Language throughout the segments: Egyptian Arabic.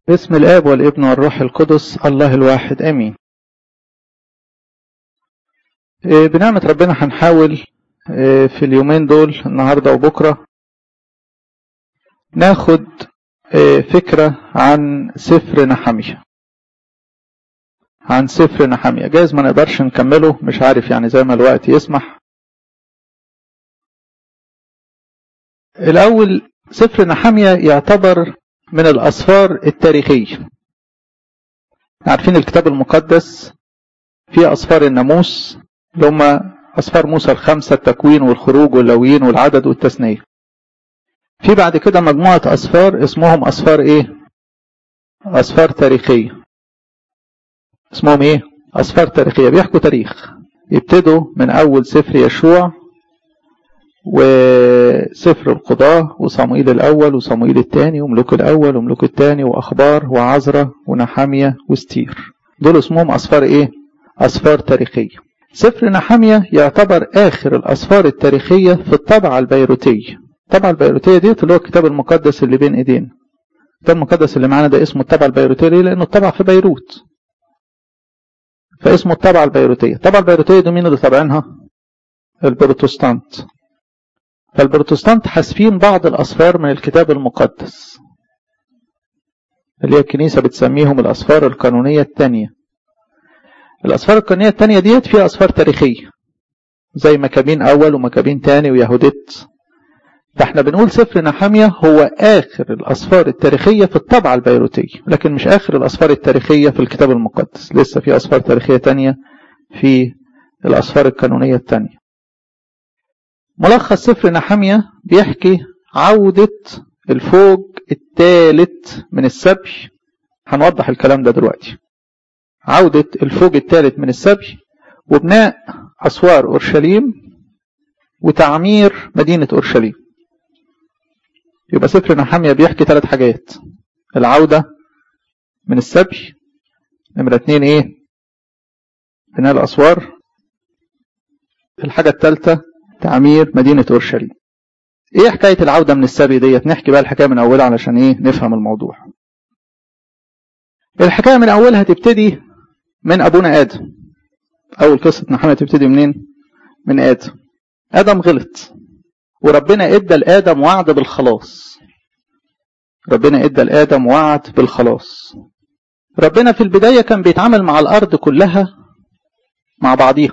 باسم الآب والابن والروح القدس الله الواحد آمين بنعمة ربنا هنحاول في اليومين دول النهاردة وبكرة ناخد فكرة عن سفر نحمية عن سفر نحمية جايز ما نقدرش نكمله مش عارف يعني زي ما الوقت يسمح الأول سفر نحمية يعتبر من الأسفار التاريخية عارفين الكتاب المقدس فيه أسفار الناموس اللي هم أسفار موسى الخمسة التكوين والخروج واللويين والعدد والتثنية في بعد كده مجموعة أسفار اسمهم أسفار إيه؟ أسفار تاريخية اسمهم إيه؟ أسفار تاريخية بيحكوا تاريخ يبتدوا من أول سفر يشوع وسفر القضاة وصموئيل الأول وصموئيل الثاني وملوك الأول وملوك الثاني وأخبار وعزرة ونحامية وستير دول اسمهم أسفار إيه؟ أسفار تاريخية سفر نحامية يعتبر آخر الأسفار التاريخية في الطبعة البيروتية الطبعة البيروتية ديت اللي هو الكتاب المقدس اللي بين إيدينا الكتاب المقدس اللي معانا ده اسمه الطبعة البيروتية ليه؟ لأنه الطبع في بيروت فاسمه الطبعة البيروتية الطبعة البيروتية دي مين اللي طابعينها؟ البروتستانت فالبروتستانت حاسفين بعض الأسفار من الكتاب المقدس اللي هي الكنيسة بتسميهم الأسفار القانونية الثانية الأسفار القانونية الثانية ديت فيها أسفار تاريخية زي مكابين أول ومكابين تاني ويهودت فاحنا بنقول سفر نحامية هو آخر الأسفار التاريخية في الطبعة البيروتية لكن مش آخر الأسفار التاريخية في الكتاب المقدس لسه في أسفار تاريخية تانية في الأسفار القانونية التانية ملخص سفر نحمية بيحكي عودة الفوج الثالث من السبي هنوضح الكلام ده دلوقتي عودة الفوج الثالث من السبي وبناء أسوار أورشليم وتعمير مدينة أورشليم يبقى سفر نحمية بيحكي ثلاث حاجات العودة من السبي نمرة اتنين ايه بناء الأسوار الحاجة الثالثة تعمير مدينة أورشليم ايه حكاية العودة من السبي ديت نحكي بقى الحكاية من أولها علشان ايه نفهم الموضوع الحكاية من أولها تبتدي من أبونا آدم أول قصة نحمية تبتدي منين من آدم آدم غلط وربنا ادى لآدم وعد بالخلاص ربنا ادى لآدم وعد بالخلاص ربنا في البداية كان بيتعامل مع الأرض كلها مع بعضيها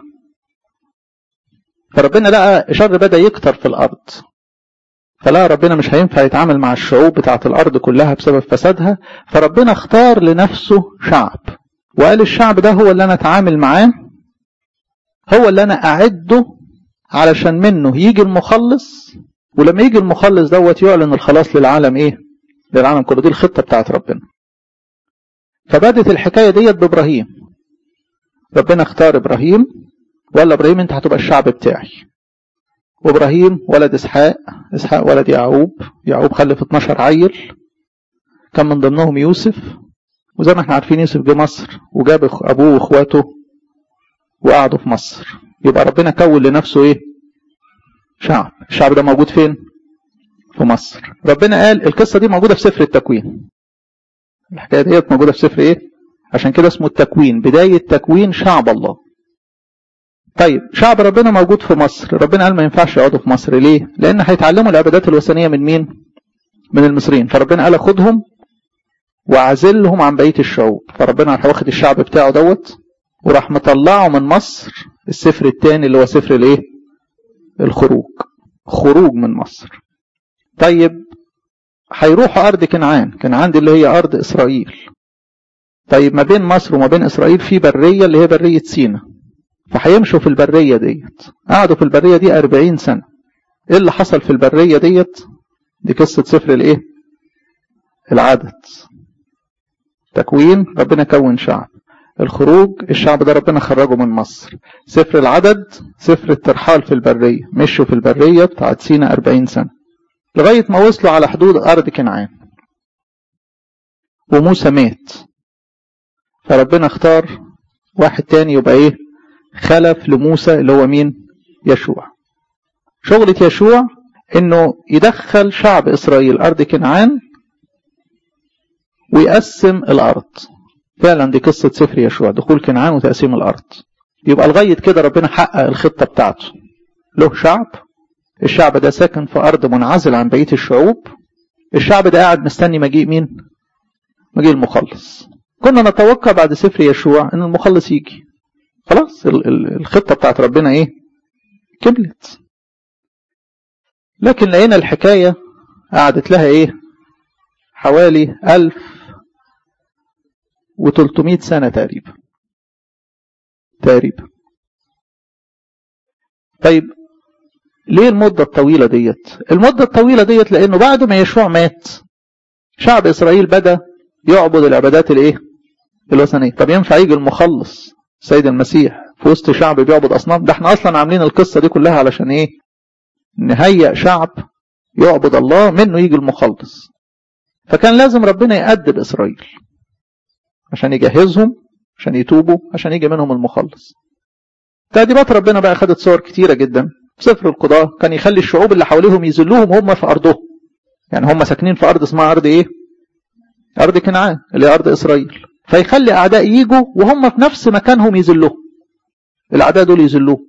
فربنا لقى شر بدأ يكتر في الأرض فلا ربنا مش هينفع يتعامل مع الشعوب بتاعت الأرض كلها بسبب فسادها فربنا اختار لنفسه شعب وقال الشعب ده هو اللي أنا أتعامل معاه هو اللي أنا أعده علشان منه يجي المخلص ولما يجي المخلص دوت يعلن الخلاص للعالم ايه للعالم كله دي الخطة بتاعت ربنا فبدت الحكاية ديت بإبراهيم ربنا اختار إبراهيم وقال ابراهيم انت هتبقى الشعب بتاعي وابراهيم ولد اسحاق اسحاق ولد يعقوب يعقوب خلف 12 عيل كان من ضمنهم يوسف وزي ما احنا عارفين يوسف جه مصر وجاب ابوه واخواته وقعدوا في مصر يبقى ربنا كون لنفسه ايه شعب الشعب ده موجود فين في مصر ربنا قال القصة دي موجودة في سفر التكوين الحكاية ديت موجودة في سفر ايه عشان كده اسمه التكوين بداية تكوين شعب الله طيب شعب ربنا موجود في مصر ربنا قال ما ينفعش يقعدوا في مصر ليه لان هيتعلموا العبادات الوثنيه من مين من المصريين فربنا قال خدهم واعزلهم عن بقيه الشعوب فربنا راح واخد الشعب بتاعه دوت وراح مطلعه من مصر السفر الثاني اللي هو سفر الايه الخروج خروج من مصر طيب هيروحوا ارض كنعان كنعان دي اللي هي ارض اسرائيل طيب ما بين مصر وما بين اسرائيل في بريه اللي هي بريه سينا فهيمشوا في البرية ديت قعدوا في البرية دي أربعين سنة ايه اللي حصل في البرية ديت دي قصة سفر الايه العدد تكوين ربنا كون شعب الخروج الشعب ده ربنا خرجه من مصر سفر العدد سفر الترحال في البرية مشوا في البرية بتاعت سينا أربعين سنة لغاية ما وصلوا على حدود أرض كنعان وموسى مات فربنا اختار واحد تاني يبقى ايه خلف لموسى اللي هو مين يشوع شغلة يشوع انه يدخل شعب اسرائيل ارض كنعان ويقسم الارض فعلا دي قصه سفر يشوع دخول كنعان وتقسيم الارض يبقى لغايه كده ربنا حقق الخطه بتاعته له شعب الشعب ده ساكن في ارض منعزل عن بقيه الشعوب الشعب ده قاعد مستني مجيء مين مجيء المخلص كنا نتوقع بعد سفر يشوع ان المخلص يجي خلاص الخطه بتاعت ربنا ايه كملت لكن لقينا الحكايه قعدت لها ايه حوالي ألف وتلتمائة سنة تقريبا تقريبا طيب ليه المدة الطويلة ديت المدة الطويلة ديت لأنه بعد ما يشوع مات شعب إسرائيل بدأ يعبد العبادات الايه الوثنية طب ينفع يجي المخلص سيد المسيح في وسط شعب بيعبد أصنام ده احنا أصلا عاملين القصة دي كلها علشان ايه نهيئ شعب يعبد الله منه يجي المخلص فكان لازم ربنا يأدب إسرائيل عشان يجهزهم عشان يتوبوا عشان يجي منهم المخلص تأديبات ربنا بقى خدت صور كتيرة جدا في سفر القضاء كان يخلي الشعوب اللي حواليهم يذلوهم هم في أرضهم يعني هم ساكنين في أرض اسمها أرض إيه أرض كنعان اللي هي أرض إسرائيل فيخلي أعداء يجوا وهم في نفس مكانهم يذلوهم الأعداء دول يذلوه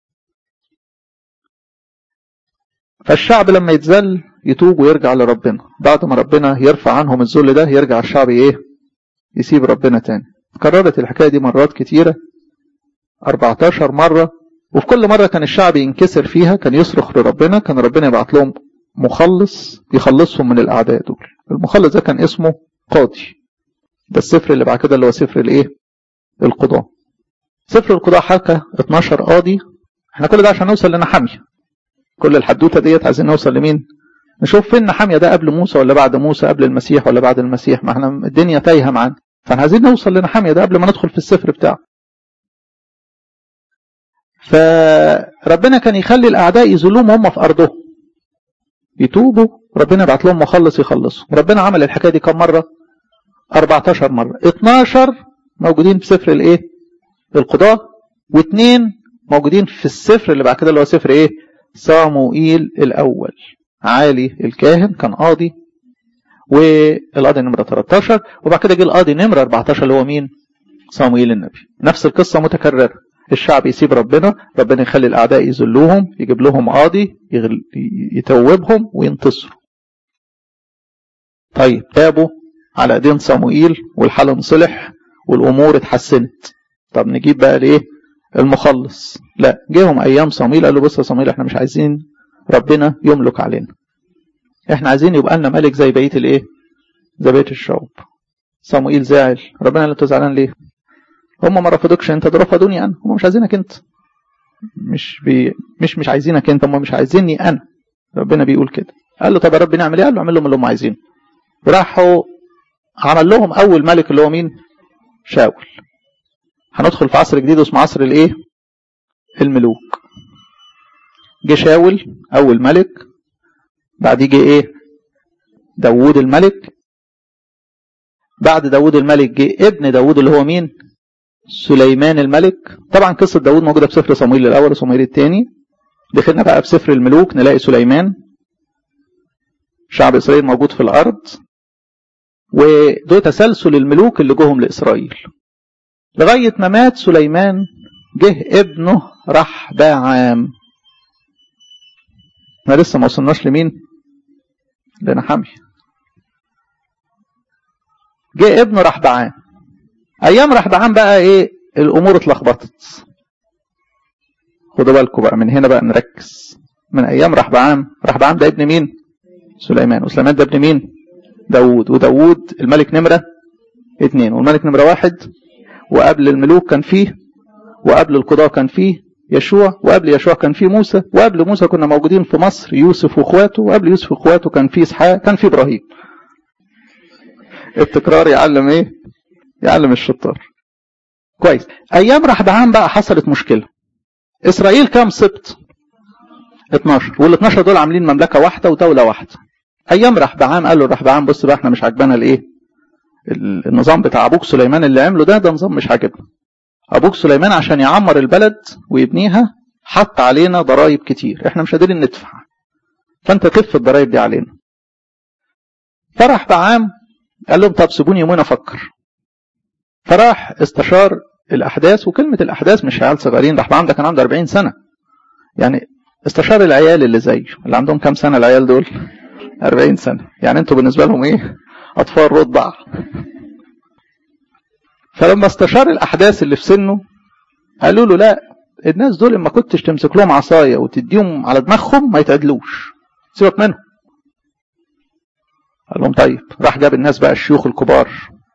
فالشعب لما يتذل يتوب ويرجع لربنا بعد ما ربنا يرفع عنهم الذل ده يرجع الشعب ايه يسيب ربنا تاني كررت الحكاية دي مرات كتيرة 14 مرة وفي كل مرة كان الشعب ينكسر فيها كان يصرخ لربنا كان ربنا يبعت لهم مخلص يخلصهم من الأعداء دول المخلص ده كان اسمه قاضي ده السفر اللي بعد كده اللي هو سفر الايه القضاء سفر القضاء حكى 12 قاضي احنا كل ده عشان نوصل لنحامية كل الحدوتة ديت عايزين نوصل لمين نشوف فين نحامية ده قبل موسى ولا بعد موسى قبل المسيح ولا بعد المسيح ما احنا الدنيا تايهة معانا فاحنا عايزين نوصل لنحامية ده قبل ما ندخل في السفر بتاعه فربنا كان يخلي الأعداء يذلوهم هم في أرضهم يتوبوا ربنا يبعت لهم مخلص يخلصوا ربنا عمل الحكاية دي كم مرة 14 مرة 12 موجودين في سفر الايه القضاء واثنين موجودين في السفر اللي بعد كده اللي هو سفر ايه صاموئيل الأول عالي الكاهن كان قاضي والقاضي نمرة 13 وبعد كده جه القاضي نمرة 14 اللي هو مين صاموئيل النبي نفس القصة متكررة الشعب يسيب ربنا ربنا يخلي الأعداء يذلوهم يجيب لهم قاضي يتوبهم وينتصروا طيب تابوا على ايدين صموئيل والحال انصلح والامور اتحسنت طب نجيب بقى لايه المخلص لا جيهم ايام صموئيل قال له بص يا صموئيل احنا مش عايزين ربنا يملك علينا احنا عايزين يبقى لنا ملك زي بقيه الايه زي بقيه الشعوب صموئيل زعل ربنا قال له انت زعلان ليه هم ما رفضوكش انت ده رفضوني انا هم مش عايزينك انت مش بي مش مش عايزينك انت هم مش عايزيني انا ربنا بيقول كده قال له طب يا رب نعمل ايه قال له اعمل لهم اللي هم عايزينه راحوا عمل لهم اول ملك اللي هو مين شاول هندخل في عصر جديد اسمه عصر الايه الملوك جه شاول اول ملك بعد يجي ايه داوود الملك بعد داوود الملك جه ابن داوود اللي هو مين سليمان الملك طبعا قصة داوود موجودة في سفر صمويل الأول وصمويل الثاني دخلنا بقى في سفر الملوك نلاقي سليمان شعب إسرائيل موجود في الأرض وده تسلسل الملوك اللي جوهم لإسرائيل لغاية ما مات سليمان جه ابنه رحبعام احنا لسه ما وصلناش لمين لنحمي جه ابنه رحبعام ايام رحبعام بقى ايه الامور اتلخبطت خدوا بالكم بقى من هنا بقى نركز من ايام رحبعام رحبعام ده ابن مين سليمان وسليمان ده ابن مين داوود وداوود الملك نمرة اتنين والملك نمرة واحد وقبل الملوك كان فيه وقبل القضاء كان فيه يشوع وقبل يشوع كان فيه موسى وقبل موسى كنا موجودين في مصر يوسف واخواته وقبل يوسف واخواته كان فيه اسحاق كان فيه ابراهيم التكرار يعلم ايه يعلم الشطار كويس ايام رحبعام بقى حصلت مشكله اسرائيل كام سبط 12 وال 12 دول عاملين مملكه واحده ودوله واحده ايام رحبعام قالوا رحبعام بص بقى احنا مش عاجبانا الايه النظام بتاع ابوك سليمان اللي عمله ده ده نظام مش عاجبنا ابوك سليمان عشان يعمر البلد ويبنيها حط علينا ضرائب كتير احنا مش قادرين ندفع فانت تلف الضرائب دي علينا فرح بعام قال لهم طب سيبوني يومين افكر فراح استشار الاحداث وكلمه الاحداث مش عيال صغيرين راح عندك كان عنده 40 سنه يعني استشار العيال اللي زيه اللي عندهم كام سنه العيال دول 40 سنه يعني انتوا بالنسبه لهم ايه اطفال رضع فلما استشار الاحداث اللي في سنه قالوا له لا الناس دول ما كنتش تمسك لهم عصايه وتديهم على دماغهم ما يتعدلوش سيبك منهم قال لهم طيب راح جاب الناس بقى الشيوخ الكبار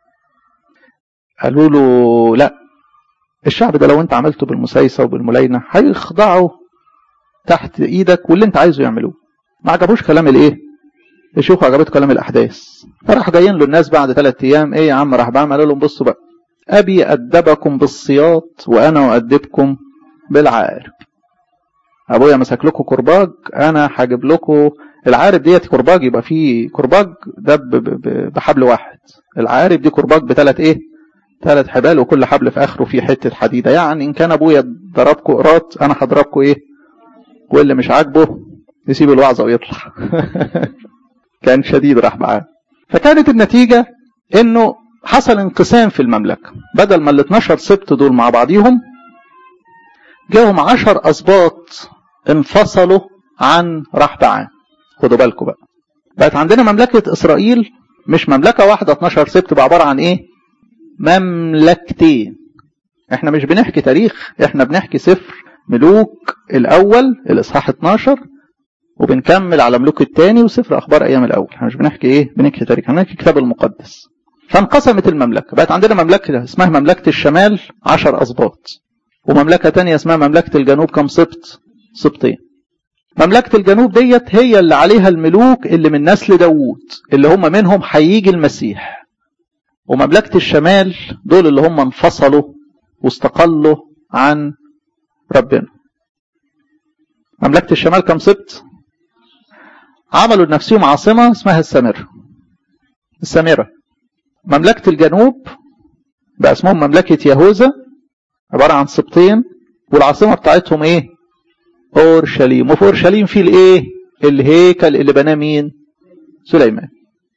قالوا له لا الشعب ده لو انت عملته بالمسايسه وبالملاينه هيخضعوا تحت ايدك واللي انت عايزه يعملوه ما عجبوش كلام الايه الشيوخ عجبته كلام الاحداث فراح جايين له الناس بعد ثلاث ايام ايه يا عم راح بعمل قال لهم بصوا بقى ابي ادبكم بالسياط وانا اؤدبكم بالعارب ابويا مسك لكم كرباج انا هجيب لكم العارب ديت كرباج يبقى فيه كرباج ده بحبل واحد العارب دي كرباج بثلاث ايه ثلاث حبال وكل حبل في اخره فيه حته حديده يعني ان كان ابويا ضربكم قراط انا هضربكم ايه واللي مش عاجبه يسيب الوعظه ويطلع كان شديد راح معاه فكانت النتيجه انه حصل انقسام في المملكه بدل ما ال 12 سبت دول مع بعضيهم جاهم 10 اسباط انفصلوا عن رحبعان خدوا بالكم بقى بقت عندنا مملكه اسرائيل مش مملكه واحده 12 سبت بقى عباره عن ايه مملكتين احنا مش بنحكي تاريخ احنا بنحكي سفر ملوك الاول الاصحاح 12 وبنكمل على ملوك الثاني وسفر اخبار ايام الاول احنا مش بنحكي ايه بنحكي تاريخ بنحكي الكتاب المقدس فانقسمت المملكه بقت عندنا مملكه اسمها مملكه الشمال 10 اسباط ومملكه ثانيه اسمها مملكه الجنوب كم سبط سبطين مملكة الجنوب ديت هي اللي عليها الملوك اللي من نسل داوود اللي هم منهم هيجي المسيح ومملكة الشمال دول اللي هم انفصلوا واستقلوا عن ربنا مملكة الشمال كم سبت عملوا لنفسهم عاصمة اسمها السامرة السامرة مملكة الجنوب بقى اسمهم مملكة يهوذا عبارة عن سبطين والعاصمة بتاعتهم ايه اورشليم وفي اورشليم في الايه الهيكل اللي بناه مين سليمان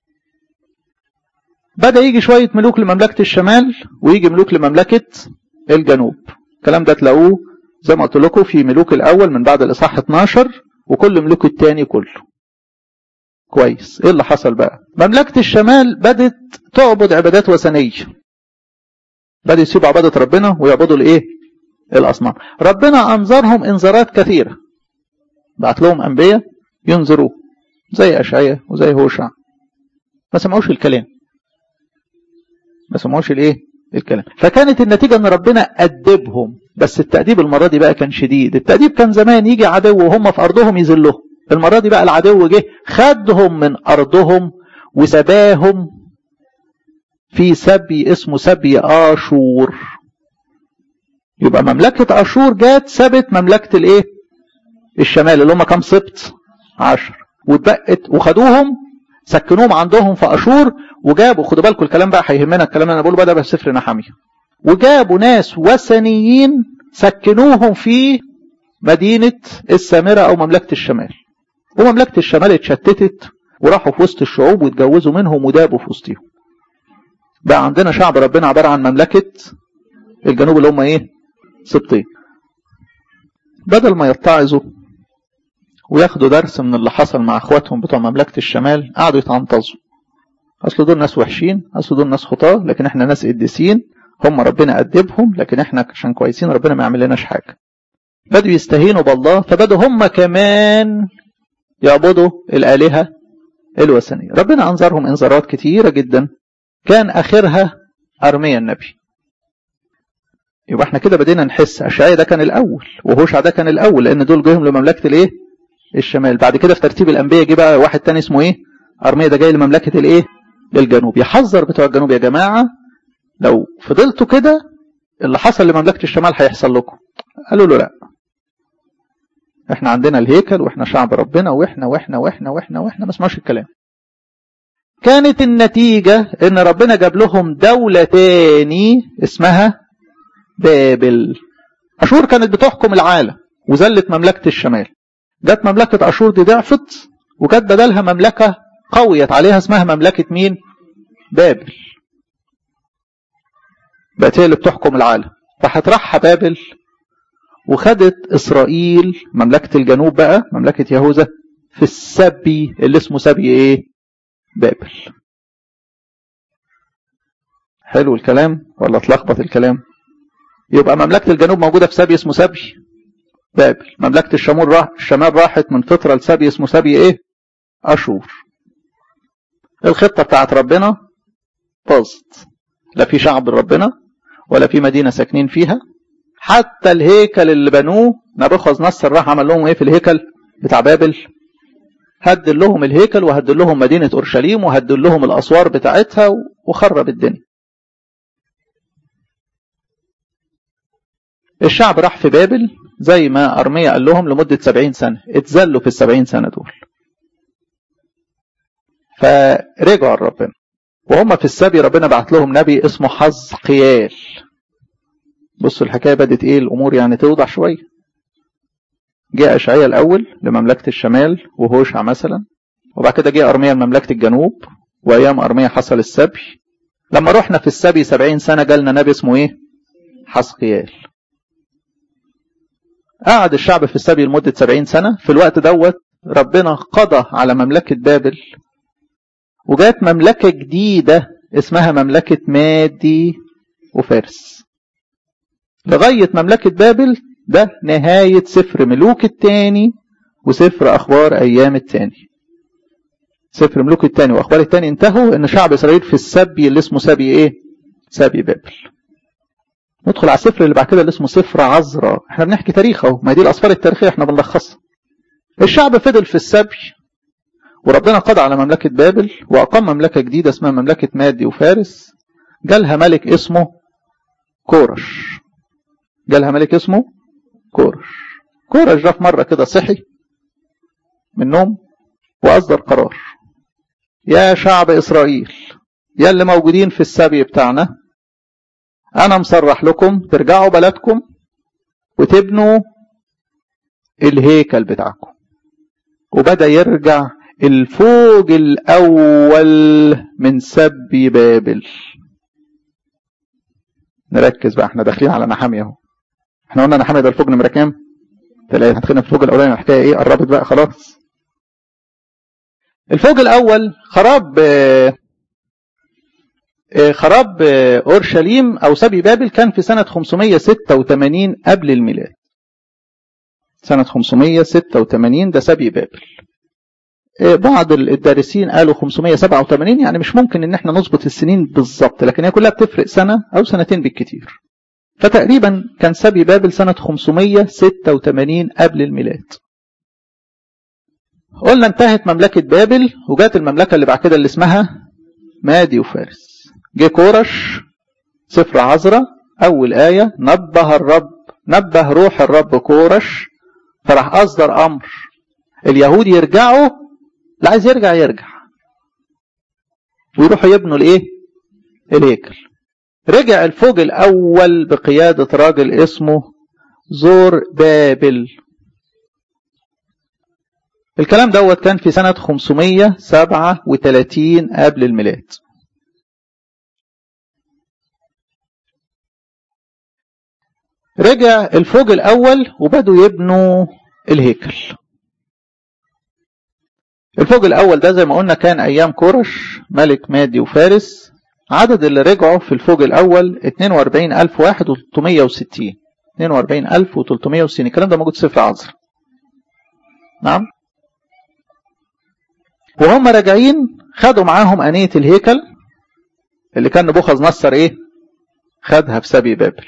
بدا يجي شويه ملوك لمملكه الشمال ويجي ملوك لمملكه الجنوب الكلام ده تلاقوه زي ما قلت لكم في ملوك الاول من بعد الاصحاح 12 وكل ملوك الثاني كله كويس ايه اللي حصل بقى مملكه الشمال بدت تعبد عبادات وثنيه بدأوا يسيبوا عباده ربنا ويعبدوا الايه الاصنام ربنا انذرهم انذارات كثيره بعت لهم انبياء ينذروا زي اشعياء وزي هوشع ما سمعوش الكلام ما سمعوش الايه الكلام فكانت النتيجه ان ربنا ادبهم بس التاديب المره دي بقى كان شديد التاديب كان زمان يجي عدو وهم في ارضهم يذلهم المره دي بقى العدو جه خدهم من ارضهم وسباهم في سبي اسمه سبي اشور يبقى مملكة أشور جات سابت مملكة الإيه؟ الشمال اللي هم كام سبت؟ عشر واتبقت وخدوهم سكنوهم عندهم في أشور وجابوا خدوا بالكم الكلام بقى هيهمنا الكلام اللي أنا بقوله بقى ده بس سفر نحمية وجابوا ناس وثنيين سكنوهم في مدينة السامرة أو مملكة الشمال ومملكة الشمال اتشتتت وراحوا في وسط الشعوب واتجوزوا منهم ودابوا في وسطهم بقى عندنا شعب ربنا عبارة عن مملكة الجنوب اللي هم ايه سبطين بدل ما يتعظوا وياخدوا درس من اللي حصل مع اخواتهم بتوع مملكة الشمال قعدوا يتعنطزوا اصل دول ناس وحشين اصل دول ناس خطاه لكن احنا ناس قديسين هم ربنا أدبهم لكن احنا عشان كويسين ربنا ما يعمل لناش حاجة بدوا يستهينوا بالله فبدوا هم كمان يعبدوا الآلهة الوثنية ربنا أنظرهم إنذارات كتيرة جدا كان آخرها أرميا النبي يبقى احنا كده بدينا نحس أشعيا ده كان الأول وهوشع ده كان الأول لأن دول جايهم لمملكة الإيه؟ الشمال بعد كده في ترتيب الأنبياء جه بقى واحد تاني اسمه إيه؟ أرميا ده جاي لمملكة الإيه؟ للجنوب يحذر بتوع الجنوب يا جماعة لو فضلتوا كده اللي حصل لمملكة الشمال هيحصل لكم قالوا له لا احنا عندنا الهيكل واحنا شعب ربنا واحنا واحنا واحنا واحنا واحنا ما اسمعوش الكلام كانت النتيجة ان ربنا جاب لهم دولة تاني اسمها بابل اشور كانت بتحكم العالم وذلت مملكة الشمال جت مملكة اشور دي ضعفت وجت بدلها مملكة قويت عليها اسمها مملكة مين بابل بقت هي اللي بتحكم العالم راحت راحها بابل وخدت إسرائيل مملكة الجنوب بقى مملكة يهوذا في السبي اللي اسمه سبي ايه بابل حلو الكلام ولا اتلخبط الكلام يبقى مملكة الجنوب موجودة في سبي اسمه سبي بابل مملكة الشمال راح الشمال راحت من فترة لسبي اسمه سبي ايه أشور الخطة بتاعت ربنا باظت لا في شعب ربنا ولا في مدينة ساكنين فيها حتى الهيكل اللي بنوه نبوخذ نصر راح عمل لهم ايه في الهيكل بتاع بابل هدل لهم الهيكل وهدل لهم مدينة أورشليم وهدل لهم الأسوار بتاعتها وخرب الدنيا الشعب راح في بابل زي ما أرميا قال لهم لمدة سبعين سنة اتذلوا في السبعين سنة دول فرجعوا لربنا وهم في السبي ربنا بعت لهم نبي اسمه حزقيال بصوا الحكاية بدت ايه الأمور يعني توضح شوية جاء أشعيا الأول لمملكة الشمال وهوشع مثلا وبعد كده جه أرميا لمملكة الجنوب وأيام أرميا حصل السبي لما رحنا في السبي سبعين سنة جالنا نبي اسمه ايه حزقيال قعد الشعب في السبي لمدة سبعين سنة في الوقت دوت ربنا قضى على مملكة بابل وجات مملكة جديدة اسمها مملكة مادي وفارس لغاية مملكة بابل ده نهاية سفر ملوك الثاني وسفر أخبار أيام الثاني سفر ملوك الثاني وأخبار الثاني انتهوا إن شعب إسرائيل في السبي اللي اسمه سبي إيه؟ سبي بابل ندخل على السفر اللي بعد كده اللي اسمه سفر عذراء احنا بنحكي تاريخ اهو ما دي الأسفار التاريخية احنا بنلخصها الشعب فضل في السبي وربنا قضى على مملكة بابل وأقام مملكة جديدة اسمها مملكة مادي وفارس جالها ملك اسمه كورش جالها ملك اسمه كورش كورش ده في مرة كده صحي من النوم وأصدر قرار يا شعب إسرائيل يا اللي موجودين في السبي بتاعنا أنا مصرح لكم ترجعوا بلدكم وتبنوا الهيكل بتاعكم وبدأ يرجع الفوج الأول من سبي بابل نركز بقى احنا داخلين على نحامية اهو احنا قلنا نحامية ده الفوج نمرة كام؟ تلاقي هتخلينا في الفوج الأولاني الحكاية ايه قربت بقى خلاص الفوج الأول خراب خراب أورشليم أو سبي بابل كان في سنة 586 قبل الميلاد سنة 586 ده سبي بابل بعض الدارسين قالوا 587 يعني مش ممكن ان احنا نظبط السنين بالظبط لكن هي كلها بتفرق سنة او سنتين بالكتير فتقريبا كان سبي بابل سنة 586 قبل الميلاد قلنا انتهت مملكة بابل وجات المملكة اللي بعد كده اللي اسمها مادي وفارس جه كورش سفر عذراء أول آية نبه الرب نبه روح الرب كورش فراح أصدر أمر اليهود يرجعوا اللي عايز يرجع يرجع ويروحوا يبنوا الايه الهيكل رجع الفوج الاول بقيادة راجل اسمه زور بابل الكلام دوت كان في سنة 537 قبل الميلاد رجع الفوج الاول وبدوا يبنوا الهيكل الفوج الأول ده زي ما قلنا كان أيام كورش ملك مادي وفارس عدد اللي رجعوا في الفوج الأول 42360 42360 الكلام ده موجود في سفر عصر نعم وهم راجعين خدوا معاهم أنية الهيكل اللي كان نبوخذ نصر إيه خدها في سبي بابل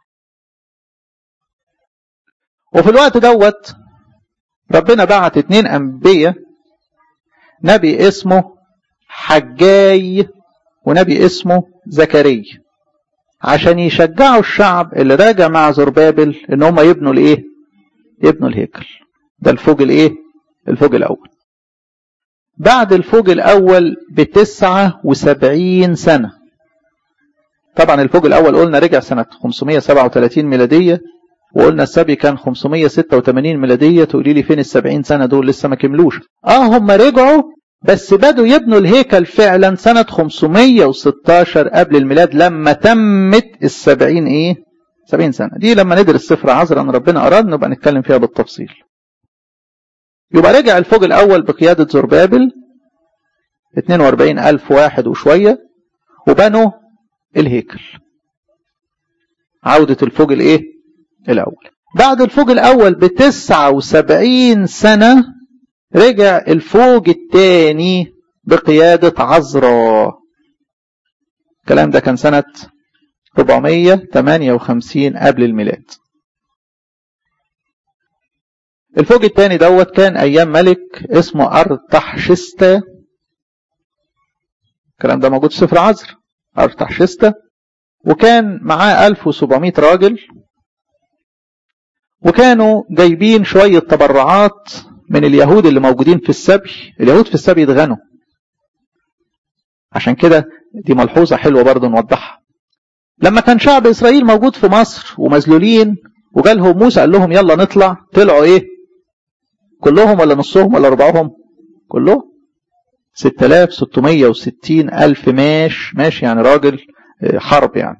وفي الوقت دوت ربنا بعت اتنين أنبياء نبي اسمه حجاي ونبي اسمه زكريا عشان يشجعوا الشعب اللي راجع مع زربابل ان هم يبنوا الايه يبنوا الهيكل ده الفوج الايه الفوج الاول بعد الفوج الاول بتسعة وسبعين سنة طبعا الفوج الاول قلنا رجع سنة 537 ميلادية وقلنا السبي كان 586 ميلادية تقولي لي فين السبعين سنة دول لسه ما كملوش اه هم رجعوا بس بدوا يبنوا الهيكل فعلا سنة 516 قبل الميلاد لما تمت السبعين ايه سبعين سنة دي لما ندرس سفر عذرا ربنا أراد نبقى نتكلم فيها بالتفصيل يبقى رجع الفوج الأول بقيادة زربابل 42 ألف واحد وشوية وبنوا الهيكل عودة الفوج الايه الأول بعد الفوج الأول بتسعة وسبعين سنة رجع الفوج الثاني بقيادة عزرا الكلام ده كان سنة 458 قبل الميلاد الفوج الثاني دوت كان أيام ملك اسمه أرتحشستا الكلام ده موجود في سفر عزر أرتحشستا وكان معاه 1700 راجل وكانوا جايبين شوية تبرعات من اليهود اللي موجودين في السبي اليهود في السبي اتغنوا عشان كده دي ملحوظة حلوة برضه نوضحها لما كان شعب إسرائيل موجود في مصر ومذلولين وجالهم موسى قال لهم يلا نطلع طلعوا ايه كلهم ولا نصهم ولا ربعهم كلهم 6660 ألف ماش ماشي يعني راجل حرب يعني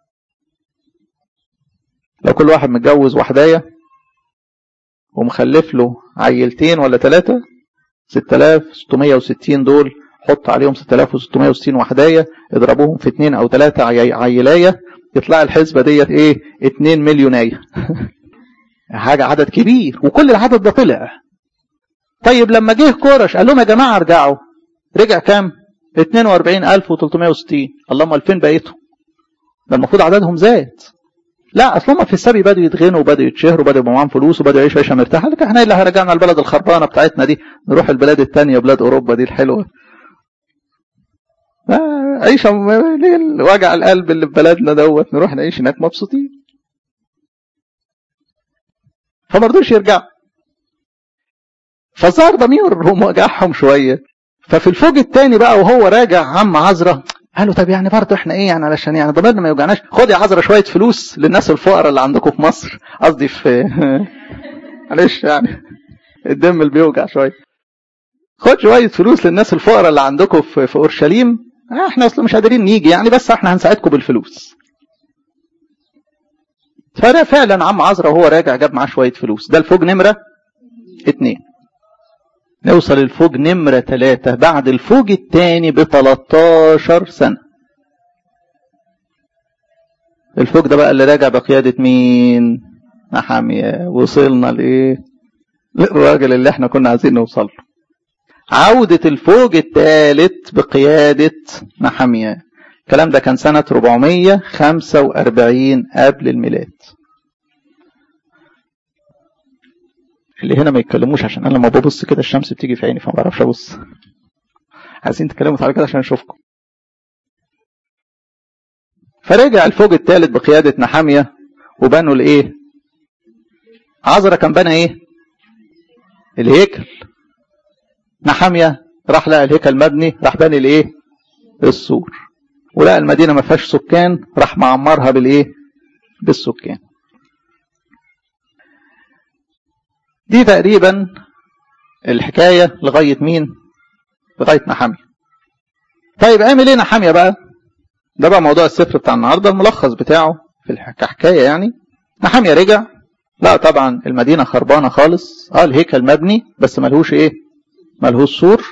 لو كل واحد متجوز وحداية ومخلف له عيلتين ولا ثلاثة 6660 دول حط عليهم 6660 وحداية اضربوهم في اثنين او ثلاثة عيلاية يطلع الحسبة ديت ايه 2 مليونية حاجة عدد كبير وكل العدد ده طلع طيب لما جه كورش قال لهم يا جماعة ارجعوا رجع كام 42360 اللهم الفين بقيتهم ده المفروض عددهم زاد لا اصل هم في السبي بدوا يتغنوا وبدوا يتشهروا وبدوا يبقوا معاهم فلوس وبدوا يعيشوا عيشه مرتاحه لك احنا اللي هرجعنا البلد الخربانه بتاعتنا دي نروح البلاد الثانيه بلاد اوروبا دي الحلوه آه عيشه ليه وجع القلب اللي في بلدنا دوت نروح نعيش هناك مبسوطين فما رضوش يرجعوا فصار ضميرهم وجعهم شويه ففي الفوج الثاني بقى وهو راجع عم عزرا قالوا طب يعني برضه احنا ايه يعني علشان يعني ضميرنا ما يوجعناش خد يا عذرا شويه فلوس للناس الفقراء اللي عندكم في مصر قصدي في معلش يعني الدم اللي بيوجع شويه خد شويه فلوس للناس الفقراء اللي عندكم في, في اورشليم احنا اصلا مش قادرين نيجي يعني بس احنا هنساعدكم بالفلوس فده فعلا عم عذرا وهو راجع جاب معاه شويه فلوس ده الفوج نمره اتنين نوصل الفوج نمرة ثلاثة بعد الفوج الثاني ب 13 سنة الفوج ده بقى اللي راجع بقيادة مين نحامية وصلنا لإيه للراجل اللي احنا كنا عايزين نوصل له عودة الفوج الثالث بقيادة نحامية الكلام ده كان سنة 445 قبل الميلاد اللي هنا ما يتكلموش عشان انا لما ببص كده الشمس بتيجي في عيني فما بعرفش ابص عايزين تتكلموا تعالوا كده عشان اشوفكم فرجع الفوج الثالث بقيادة نحامية وبنوا الايه عذرا كان بنى ايه الهيكل نحامية راح لقى الهيكل مبني راح بني الايه السور ولقى المدينة ما فيهاش سكان راح معمرها بالايه بالسكان دي تقريبا الحكاية لغاية مين لغاية نحامية طيب عمل ايه نحامية بقى ده بقى موضوع السفر بتاع النهاردة الملخص بتاعه في الحكاية يعني نحامية رجع لا طبعا المدينة خربانة خالص اه الهيكل مبني بس ملهوش ايه ملهوش سور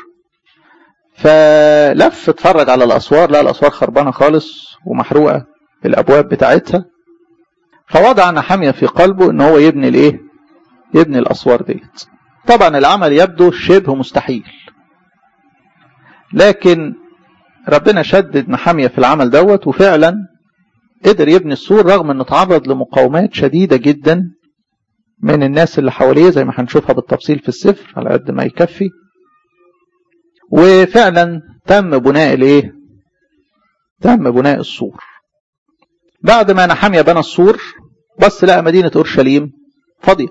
فلف اتفرج على الاسوار لا الاسوار خربانة خالص ومحروقة الابواب بتاعتها فوضع نحامية في قلبه ان هو يبني الايه يبني الأسوار ديت طبعا العمل يبدو شبه مستحيل لكن ربنا شدد نحامية في العمل دوت وفعلا قدر يبني السور رغم انه تعرض لمقاومات شديدة جدا من الناس اللي حواليه زي ما هنشوفها بالتفصيل في السفر على قد ما يكفي وفعلا تم بناء الايه تم بناء السور بعد ما نحامية بنى السور بس لقى مدينة اورشليم فاضيه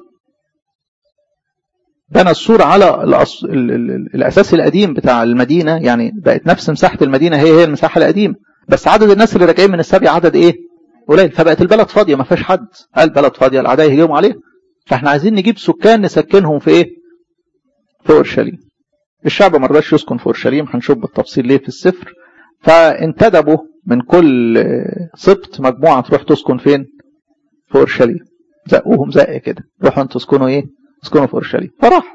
بنى السور على الأص... ال... ال... الأساس القديم بتاع المدينة يعني بقت نفس مساحة المدينة هي هي المساحة القديمة بس عدد الناس اللي راجعين من السبي عدد إيه؟ قليل فبقت البلد فاضية ما فيهاش حد قال بلد فاضية الأعداء يهجموا عليها فاحنا عايزين نجيب سكان نسكنهم في إيه؟ في أورشليم الشعب ما رضاش يسكن في اورشليم هنشوف بالتفصيل ليه في السفر فانتدبوا من كل سبط مجموعه تروح تسكن فين؟ في اورشليم زقوهم زق كده روحوا انتوا اسكنوا ايه؟ اسكنوا في اورشليم فراح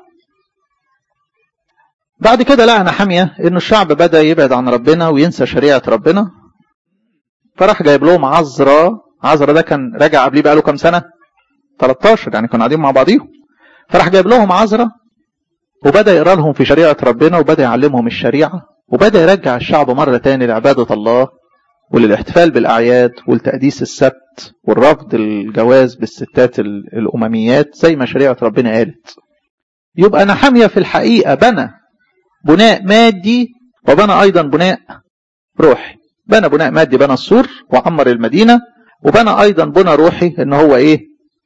بعد كده لقى نحامية انه الشعب بدا يبعد عن ربنا وينسى شريعه ربنا فراح جايب لهم عذراء عذراء ده كان راجع قبليه بقاله كام سنه 13 يعني كانوا قاعدين مع بعضيهم فراح جايب لهم عذراء وبدا يقرا لهم في شريعه ربنا وبدا يعلمهم الشريعه وبدا يرجع الشعب مره تاني لعباده الله وللاحتفال بالاعياد ولتقديس السبت والرفض الجواز بالستات الامميات زي ما شريعه ربنا قالت يبقى نحمية في الحقيقه بنى بناء مادي وبنى ايضا بناء روحي بنى بناء مادي بنى السور وعمر المدينه وبنى ايضا بنى روحي ان هو ايه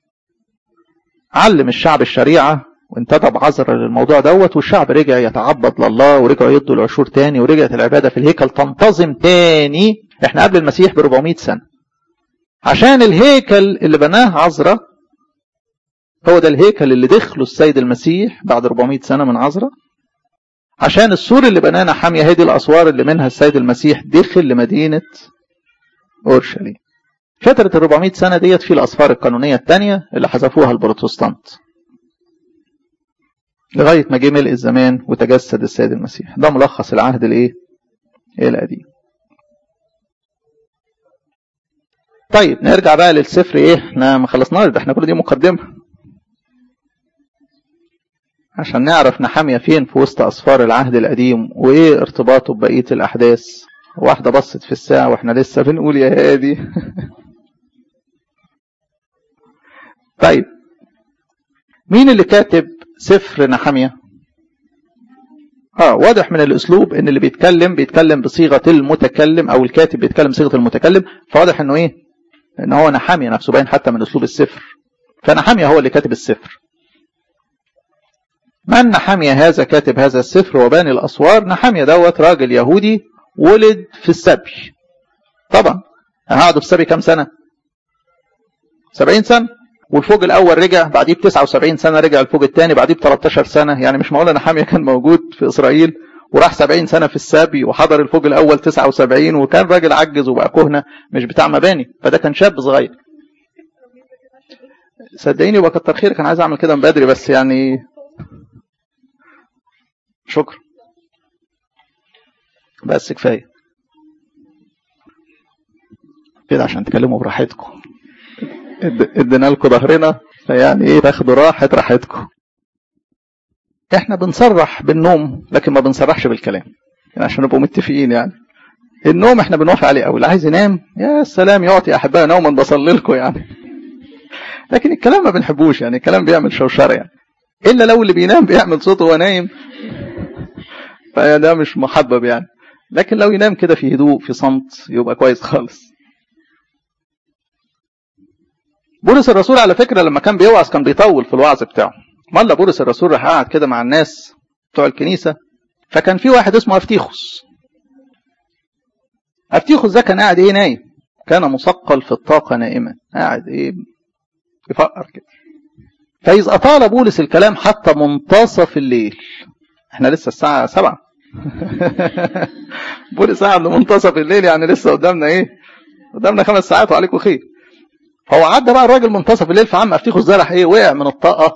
علم الشعب الشريعه وانتدب عذر للموضوع دوت والشعب رجع يتعبد لله ورجعوا يدوا العشور تاني ورجعت العباده في الهيكل تنتظم تاني احنا قبل المسيح ب 400 سنه عشان الهيكل اللي بناه عذرا هو ده الهيكل اللي دخله السيد المسيح بعد 400 سنه من عذرا عشان السور اللي بنانا حاميه هي دي الاسوار اللي منها السيد المسيح دخل لمدينه اورشليم فترة ال 400 سنة ديت في الأسفار القانونية الثانية اللي حذفوها البروتستانت لغاية ما جه ملء الزمان وتجسد السيد المسيح ده ملخص العهد الايه القديم طيب نرجع بقى للسفر ايه احنا ما خلصناش ده احنا كل دي مقدمة عشان نعرف نحامية فين في وسط أسفار العهد القديم وإيه ارتباطه ببقية الأحداث واحدة بصت في الساعة وإحنا لسه بنقول يا هادي طيب مين اللي كاتب سفر نحامية اه واضح من الاسلوب ان اللي بيتكلم بيتكلم بصيغه المتكلم او الكاتب بيتكلم بصيغه المتكلم فواضح انه ايه ان هو نحامية نفسه باين حتى من اسلوب السفر فنحامية هو اللي كاتب السفر من نحامية هذا كاتب هذا السفر وباني الاسوار نحامية دوت راجل يهودي ولد في السبي طبعا هقعدوا في السبي كام سنه 70 سنه والفوج الاول رجع بعديه ب 79 سنه رجع الفوج الثاني بعديه ب 13 سنه يعني مش معقول نحاميه كان موجود في اسرائيل وراح 70 سنه في السبي وحضر الفوج الاول 79 وكان راجل عجز وبقى كهنه مش بتاع مباني فده كان شاب صغير صدقيني يبقى كتر خيرك انا عايز اعمل كده من بدري بس يعني شكرا بس كفايه كده عشان تكلموا براحتكم ادينا لكم ظهرنا فيعني ايه تاخدوا راحه راحتكم احنا بنصرح بالنوم لكن ما بنصرحش بالكلام يعني عشان نبقوا متفقين يعني النوم احنا بنوافق عليه قوي اللي عايز ينام يا سلام يعطي احبائي نوما بصلي لكم يعني لكن الكلام ما بنحبوش يعني الكلام بيعمل شوشره يعني الا لو اللي بينام بيعمل صوت وهو نايم فده مش محبب يعني لكن لو ينام كده في هدوء في صمت يبقى كويس خالص بولس الرسول على فكره لما كان بيوعظ كان بيطول في الوعظ بتاعه مره بولس الرسول راح قاعد كده مع الناس بتوع الكنيسه فكان في واحد اسمه افتيخوس افتيخوس ده كان قاعد ايه نايم كان مثقل في الطاقه نائما قاعد ايه يفقر كده فإذ أطال بولس الكلام حتى منتصف الليل احنا لسه الساعة سبعة بولس قاعد لمنتصف الليل يعني لسه قدامنا ايه قدامنا خمس ساعات وعليكم خير هو عدى بقى الراجل منتصف الليل فعم افتيخوس ده راح ايه وقع من الطاقه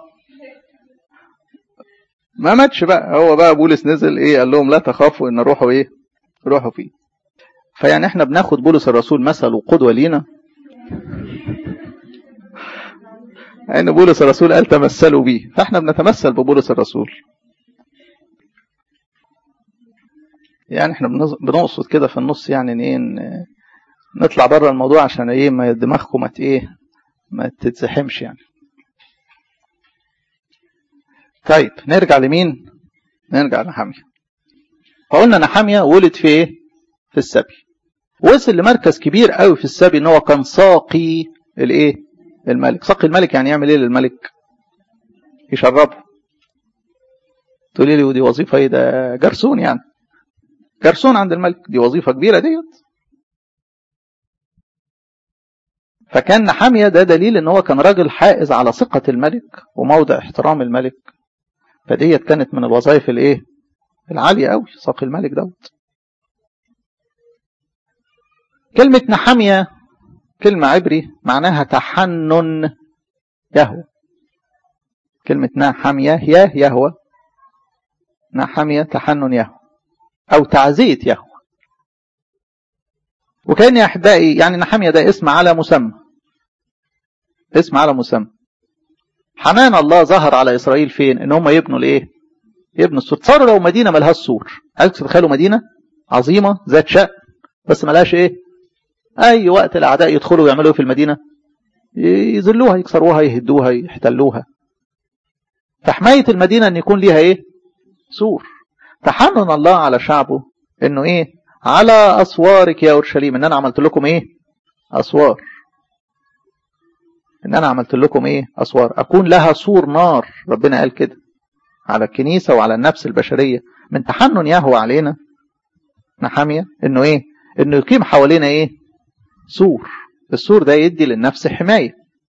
ما ماتش بقى هو بقى بولس نزل ايه قال لهم لا تخافوا ان روحوا ايه روحوا فيه فيعني احنا بناخد بولس الرسول مثل وقدوه لينا ان بولس الرسول قال تمثلوا بيه فاحنا بنتمثل ببولس الرسول يعني احنا بنقصد كده في النص يعني ايه نطلع بره الموضوع عشان ايه ما دماغكم ما ايه ما تتزحمش يعني طيب نرجع لمين نرجع لنحامية فقلنا نحامية ولد في ايه في السبي وصل لمركز كبير قوي في السبي ان هو كان ساقي الايه الملك ساقي الملك يعني يعمل ايه للملك يشربه تقولي لي ودي وظيفه ايه ده جرسون يعني جرسون عند الملك دي وظيفه كبيره ديت فكان نحامية ده دليل ان هو كان راجل حائز على ثقة الملك وموضع احترام الملك فديت كانت من الوظائف الايه العالية قوي ساقي الملك دوت كلمة نحمية كلمة عبري معناها تحنن يهوى كلمة نحمية يا يهوى نحمية تحنن يهوى أو تعزية يهوى وكأن يا أحبائي يعني نحمية ده اسم على مسمى اسم على مسمى حنان الله ظهر على إسرائيل فين إن هم يبنوا الإيه يبنوا السور تصوروا لو مدينة ملهاش سور عايزك تتخيلوا مدينة عظيمة ذات شأن بس ملهاش إيه أي وقت الأعداء يدخلوا ويعملوا إيه في المدينة يذلوها يكسروها يهدوها يحتلوها فحماية المدينة أن يكون ليها إيه سور تحنن الله على شعبه إنه إيه على أسوارك يا أورشليم إن أنا عملت لكم إيه أسوار إن أنا عملت لكم إيه أسوار أكون لها سور نار ربنا قال كده على الكنيسة وعلى النفس البشرية من تحنن يهوى علينا نحامية إنه إيه إنه يقيم حوالينا إيه سور السور ده يدي للنفس حماية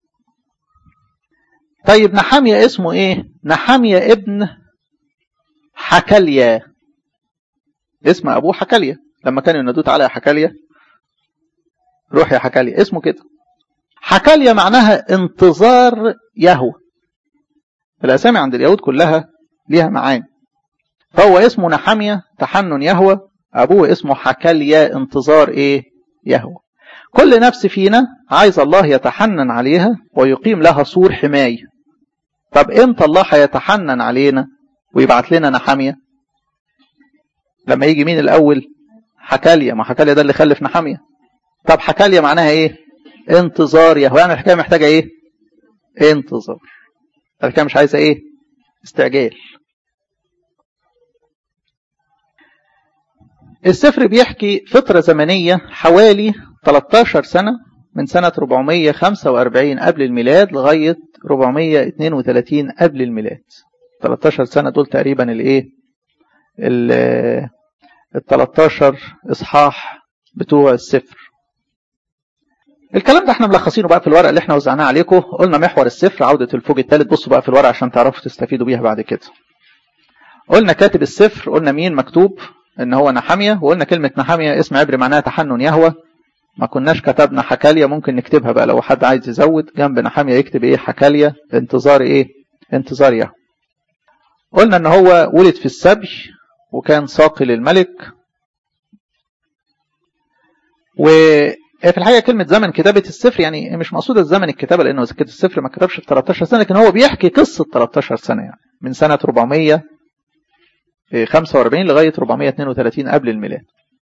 طيب نحامية اسمه ايه نحامية ابن حكاليا اسم ابوه حكاليا لما كانوا ينادوه تعالى يا حكاليا روح يا حكاليا اسمه كده حكاليا معناها انتظار يهوى الاسامي عند اليهود كلها ليها معاني فهو اسمه نحامية تحنن يهوى ابوه اسمه حكاليا انتظار ايه يهوى كل نفس فينا عايز الله يتحنن عليها ويقيم لها سور حماية طب امتى الله هيتحنن علينا ويبعت لنا نحامية لما يجي مين الاول حكاليا ما حكاليا ده اللي خلف نحامية طب حكاليا معناها ايه انتظار يهوى يعني الحكاية محتاجة ايه انتظار الحكاية مش عايزة ايه استعجال السفر بيحكي فترة زمنية حوالي 13 سنة من سنة 445 قبل الميلاد لغاية 432 قبل الميلاد 13 سنة دول تقريبا الايه ال 13 اصحاح بتوع السفر الكلام ده احنا ملخصينه بقى في الورقه اللي احنا وزعناه عليكم قلنا محور السفر عوده الفوج الثالث بصوا بقى في الورقه عشان تعرفوا تستفيدوا بيها بعد كده قلنا كاتب السفر قلنا مين مكتوب ان هو نحاميه وقلنا كلمه نحاميه اسم عبري معناها تحنن يهوى ما كناش كتبنا حكاليا ممكن نكتبها بقى لو حد عايز يزود جنب نحاميه يكتب ايه حكاليا انتظار ايه انتظار يهوى قلنا ان هو ولد في السبي وكان ساقي للملك وفي الحقيقه كلمه زمن كتابه السفر يعني مش مقصوده الزمن الكتابه لانه كتاب السفر ما كتبش في 13 سنه لكن هو بيحكي قصه 13 سنه يعني من سنه 445 لغايه 432 قبل الميلاد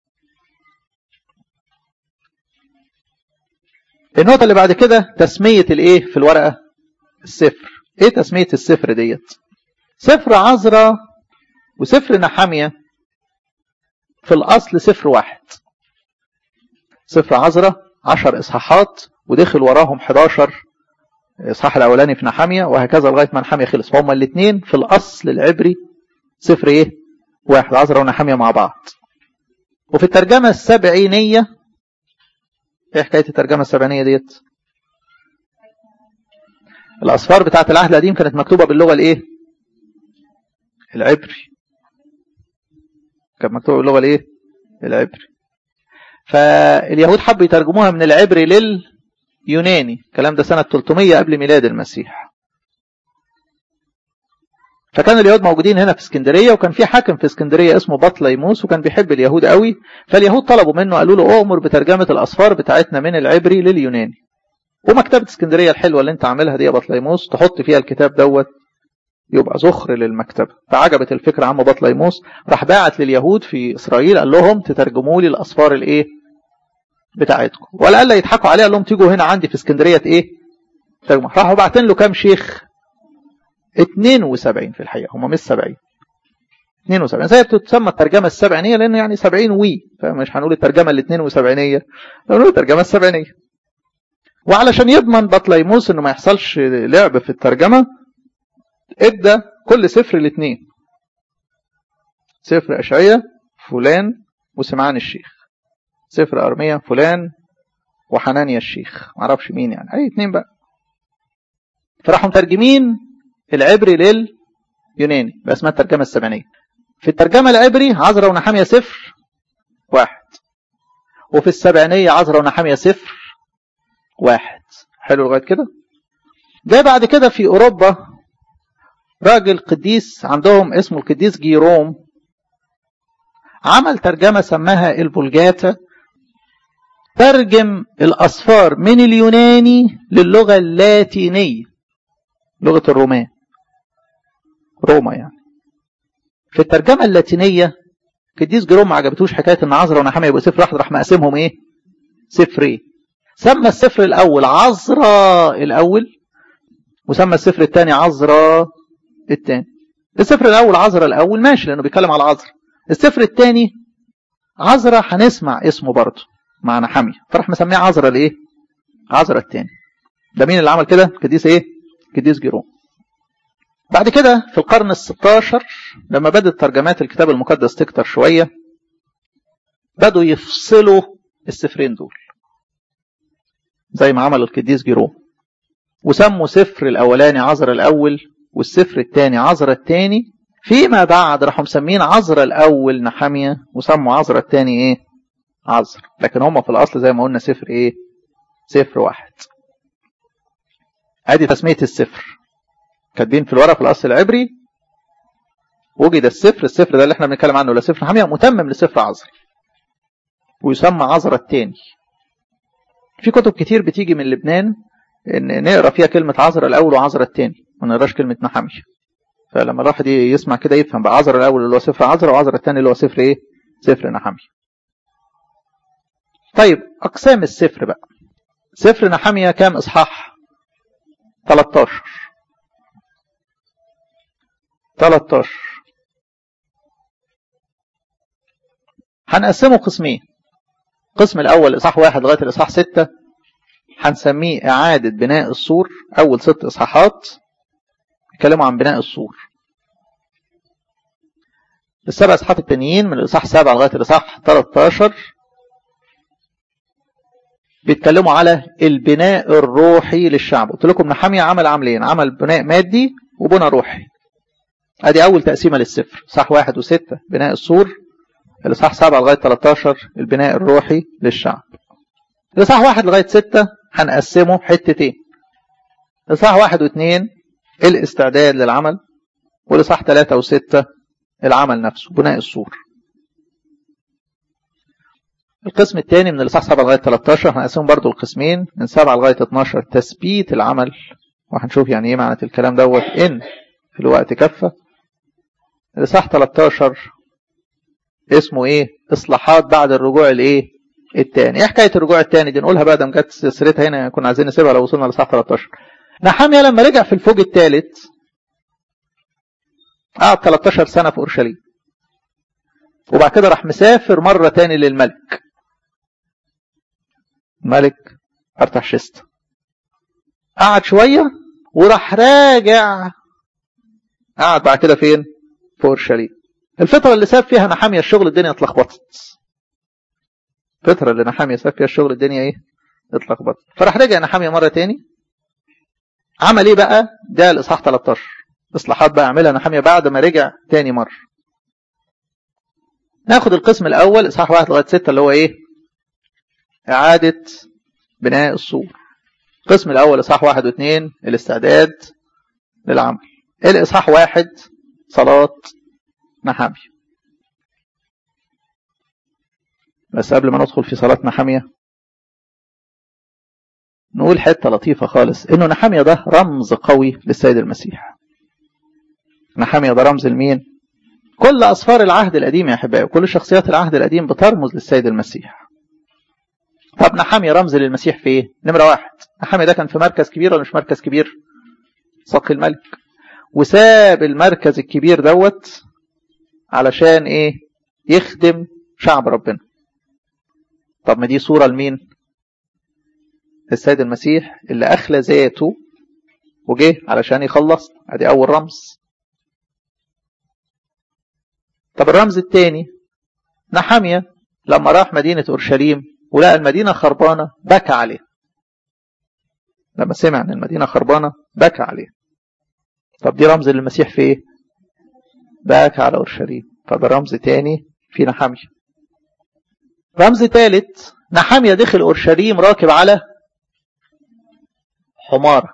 النقطة اللي بعد كده تسمية الايه في الورقة السفر ايه تسمية السفر ديت سفر عذراء وسفر نحامية في الاصل سفر واحد سفر عذراء عشر اصحاحات ودخل وراهم 11 اصحاح الاولاني في نحامية وهكذا لغاية ما نحامية خلص فهم الاثنين في الاصل العبري سفر ايه واحد عذراء ونحامية مع بعض وفي الترجمة السبعينية ايه حكايه الترجمه السبعينيه ديت الاصفار بتاعه العهد القديم كانت مكتوبه باللغه الايه العبري كانت مكتوبه باللغه الايه العبري فاليهود حبوا يترجموها من العبري لليوناني الكلام ده سنه 300 قبل ميلاد المسيح فكان اليهود موجودين هنا في اسكندريه وكان في حاكم في اسكندريه اسمه بطليموس وكان بيحب اليهود قوي فاليهود طلبوا منه قالوا له اؤمر بترجمه الاسفار بتاعتنا من العبري لليوناني ومكتبه اسكندريه الحلوه اللي انت عاملها دي يا بطليموس تحط فيها الكتاب دوت يبقى ذخر للمكتبه فعجبت الفكره عم بطليموس راح باعت لليهود في اسرائيل قال لهم تترجموا لي الاسفار الايه بتاعتكم ولا قال يضحكوا عليه قال لهم تيجوا هنا عندي في اسكندريه ايه ترجموا راحوا باعتين له كام شيخ 72 في الحقيقة هم مش 70 72 زي بتسمى الترجمة السبعينية لأنه يعني 70 وي فمش هنقول الترجمة ال 72 هنقول الترجمة السبعينية وعلشان يضمن بطليموس انه ما يحصلش لعب في الترجمة ادى كل سفر الاثنين سفر أشعية فلان وسمعان الشيخ سفر أرمية فلان وحنانيا الشيخ معرفش مين يعني أي اتنين بقى فراحوا مترجمين العبري لليوناني بقى اسمها الترجمة السبعينية في الترجمة العبري عزرا ونحامية صفر واحد وفي السبعينية عزرا ونحامية صفر واحد حلو لغاية كده جاء بعد كده في أوروبا راجل قديس عندهم اسمه القديس جيروم عمل ترجمة سماها البولجاتا ترجم الأصفار من اليوناني للغة اللاتينية لغة الرومان روما يعني في الترجمة اللاتينية قديس جيروم ما عجبتوش حكاية إن عذرا ونحامية يبقوا صفر واحد راح مقسمهم إيه؟ صفرين سمى الصفر الأول عذرا الأول وسمى الصفر الثاني عذرا الثاني الصفر الأول عذرا الأول ماشي لأنه بيتكلم على عذرا الصفر الثاني عذرا هنسمع اسمه برضه مع نحامية فراح مسميه عذرا الايه؟ عذرا الثاني ده مين اللي عمل كده؟ قديس ايه؟ قديس جيروم بعد كده في القرن ال 16 لما بدأت ترجمات الكتاب المقدس تكتر شوية بدوا يفصلوا السفرين دول زي ما عمل القديس جيروم وسموا سفر الأولاني عذرا الأول والسفر الثاني عذرا الثاني فيما بعد راحوا مسمين عذرا الأول نحامية وسموا عذرا الثاني إيه؟ عذر لكن هم في الأصل زي ما قلنا سفر إيه؟ سفر واحد ادي تسمية السفر كاتبين في الورق في الأصل العبري وجد السفر السفر ده اللي احنا بنتكلم عنه لا سفر نحامية متمم لسفر عذر ويسمى عذرا الثاني في كتب كتير بتيجي من لبنان ان نقرا فيها كلمة عذرا الأول وعذرا الثاني ما نقراش كلمة نحامية فلما الواحد يسمع كده يفهم بقى عذرا الأول اللي هو سفر عذرا وعذرا الثاني اللي هو سفر ايه؟ سفر نحامية طيب أقسام السفر بقى سفر نحامية كام إصحاح 13 13 هنقسمه قسمين القسم الأول إصحاح واحد لغاية الإصحاح ستة هنسميه إعادة بناء السور أول ست إصحاحات يتكلموا عن بناء السور السبع إصحاحات التانيين من الإصحاح سبعة لغاية الإصحاح 13 بيتكلموا على البناء الروحي للشعب قلت لكم نحامية عمل عملين عمل بناء مادي وبناء روحي ادي اول تقسيمه للسفر صح واحد وستة بناء السور الاصحاح سبعة لغايه 13 البناء الروحي للشعب الاصحاح واحد لغايه ستة هنقسمه حتتين الاصحاح واحد واثنين الاستعداد للعمل والاصحاح ثلاثة وستة العمل نفسه بناء السور القسم الثاني من الاصحاح 7 لغايه 13 هنقسمهم برضو القسمين من 7 لغايه 12 تثبيت العمل وهنشوف يعني ايه معنى الكلام دوت ان في الوقت كفه الاصحاح 13 اسمه ايه اصلاحات بعد الرجوع الايه الثاني ايه حكايه الرجوع الثاني دي نقولها بقى ده جت سيرتها هنا كنا عايزين نسيبها لو وصلنا لاصحاح 13 نحاميه لما رجع في الفوج الثالث قعد 13 سنه في اورشليم وبعد كده راح مسافر مره تاني للملك ملك ارتحشست قعد شويه وراح راجع قعد بعد كده فين في اورشليم الفتره اللي ساب فيها نحاميه الشغل الدنيا اتلخبطت الفتره اللي نحاميه ساب فيها الشغل الدنيا ايه اتلخبطت فراح رجع نحاميه مره تاني عمل ايه بقى ده الاصحاح 13 اصلاحات بقى عملها نحاميه بعد ما رجع تاني مره ناخد القسم الاول اصحاح واحد لغايه ستة اللي هو ايه اعاده بناء السور القسم الاول اصحاح واحد واثنين الاستعداد للعمل الاصحاح واحد صلاه نحاميه بس قبل ما ندخل في صلاه نحاميه نقول حته لطيفه خالص انه نحاميه ده رمز قوي للسيد المسيح نحاميه ده رمز لمين كل أصفار العهد القديم يا أحبائي وكل شخصيات العهد القديم بترمز للسيد المسيح طب نحامي رمز للمسيح في ايه؟ نمرة واحد نحامي ده كان في مركز كبير ولا مش مركز كبير؟ ساقي الملك وساب المركز الكبير دوت علشان ايه؟ يخدم شعب ربنا طب ما دي صورة لمين؟ السيد المسيح اللي أخلى ذاته وجه علشان يخلص ادي أول رمز طب الرمز الثاني نحمية لما راح مدينة أورشليم ولقى المدينة خربانة بكى عليها لما سمع ان المدينة خربانة بكى عليها طب دي رمز للمسيح في ايه بكى على أورشليم فده رمز تاني في نحامية رمز ثالث نحامية دخل أورشليم راكب على حمارة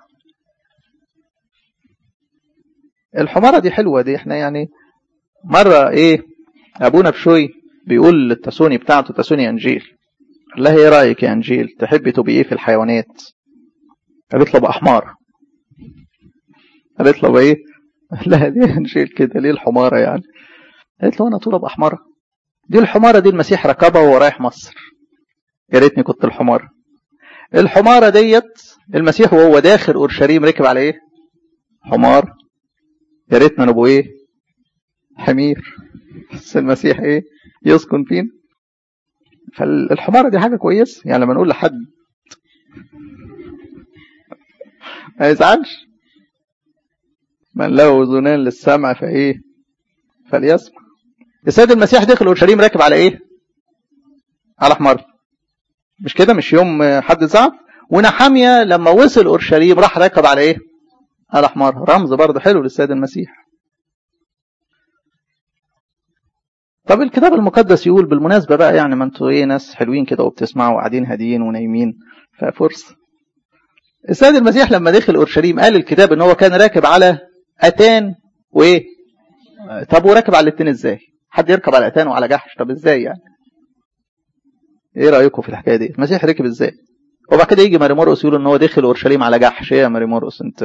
الحمارة دي حلوة دي احنا يعني مرة ايه ابونا بشوي بيقول للتسوني بتاعته تسوني انجيل قال لها ايه رايك يا انجيل تحبي تبقي ايه في الحيوانات قالت له ابقى حمار قالت له ايه لا دي انجيل كده ليه الحماره يعني قالت له انا طول ابقى حماره دي الحماره دي المسيح ركبها وهو رايح مصر يا ريتني كنت الحماره الحماره ديت المسيح وهو داخل اورشليم ركب على ايه حمار يا ريتنا نبقى ايه حمير بس المسيح ايه يسكن فينا فالحمارة دي حاجة كويسة يعني لما نقول لحد ما يزعلش من له اذنان للسمع فايه فليسمع السيد المسيح دخل اورشليم راكب على ايه على حمار مش كده مش يوم حد زعف ونحامية لما وصل اورشليم راح راكب على ايه على حمار رمز برضه حلو للسيد المسيح طب الكتاب المقدس يقول بالمناسبة بقى يعني ما انتوا ايه ناس حلوين كده وبتسمعوا وقاعدين هاديين ونايمين ففرصة السيد المسيح لما دخل اورشليم قال الكتاب ان هو كان راكب على اتان وايه طب وراكب على الاتنين ازاي حد يركب على اتان وعلى جحش طب ازاي يعني ايه رايكم في الحكايه دي المسيح ركب ازاي وبعد كده يجي ماري مرقس يقول ان هو دخل اورشليم على جحش ايه يا ماري مرقس انت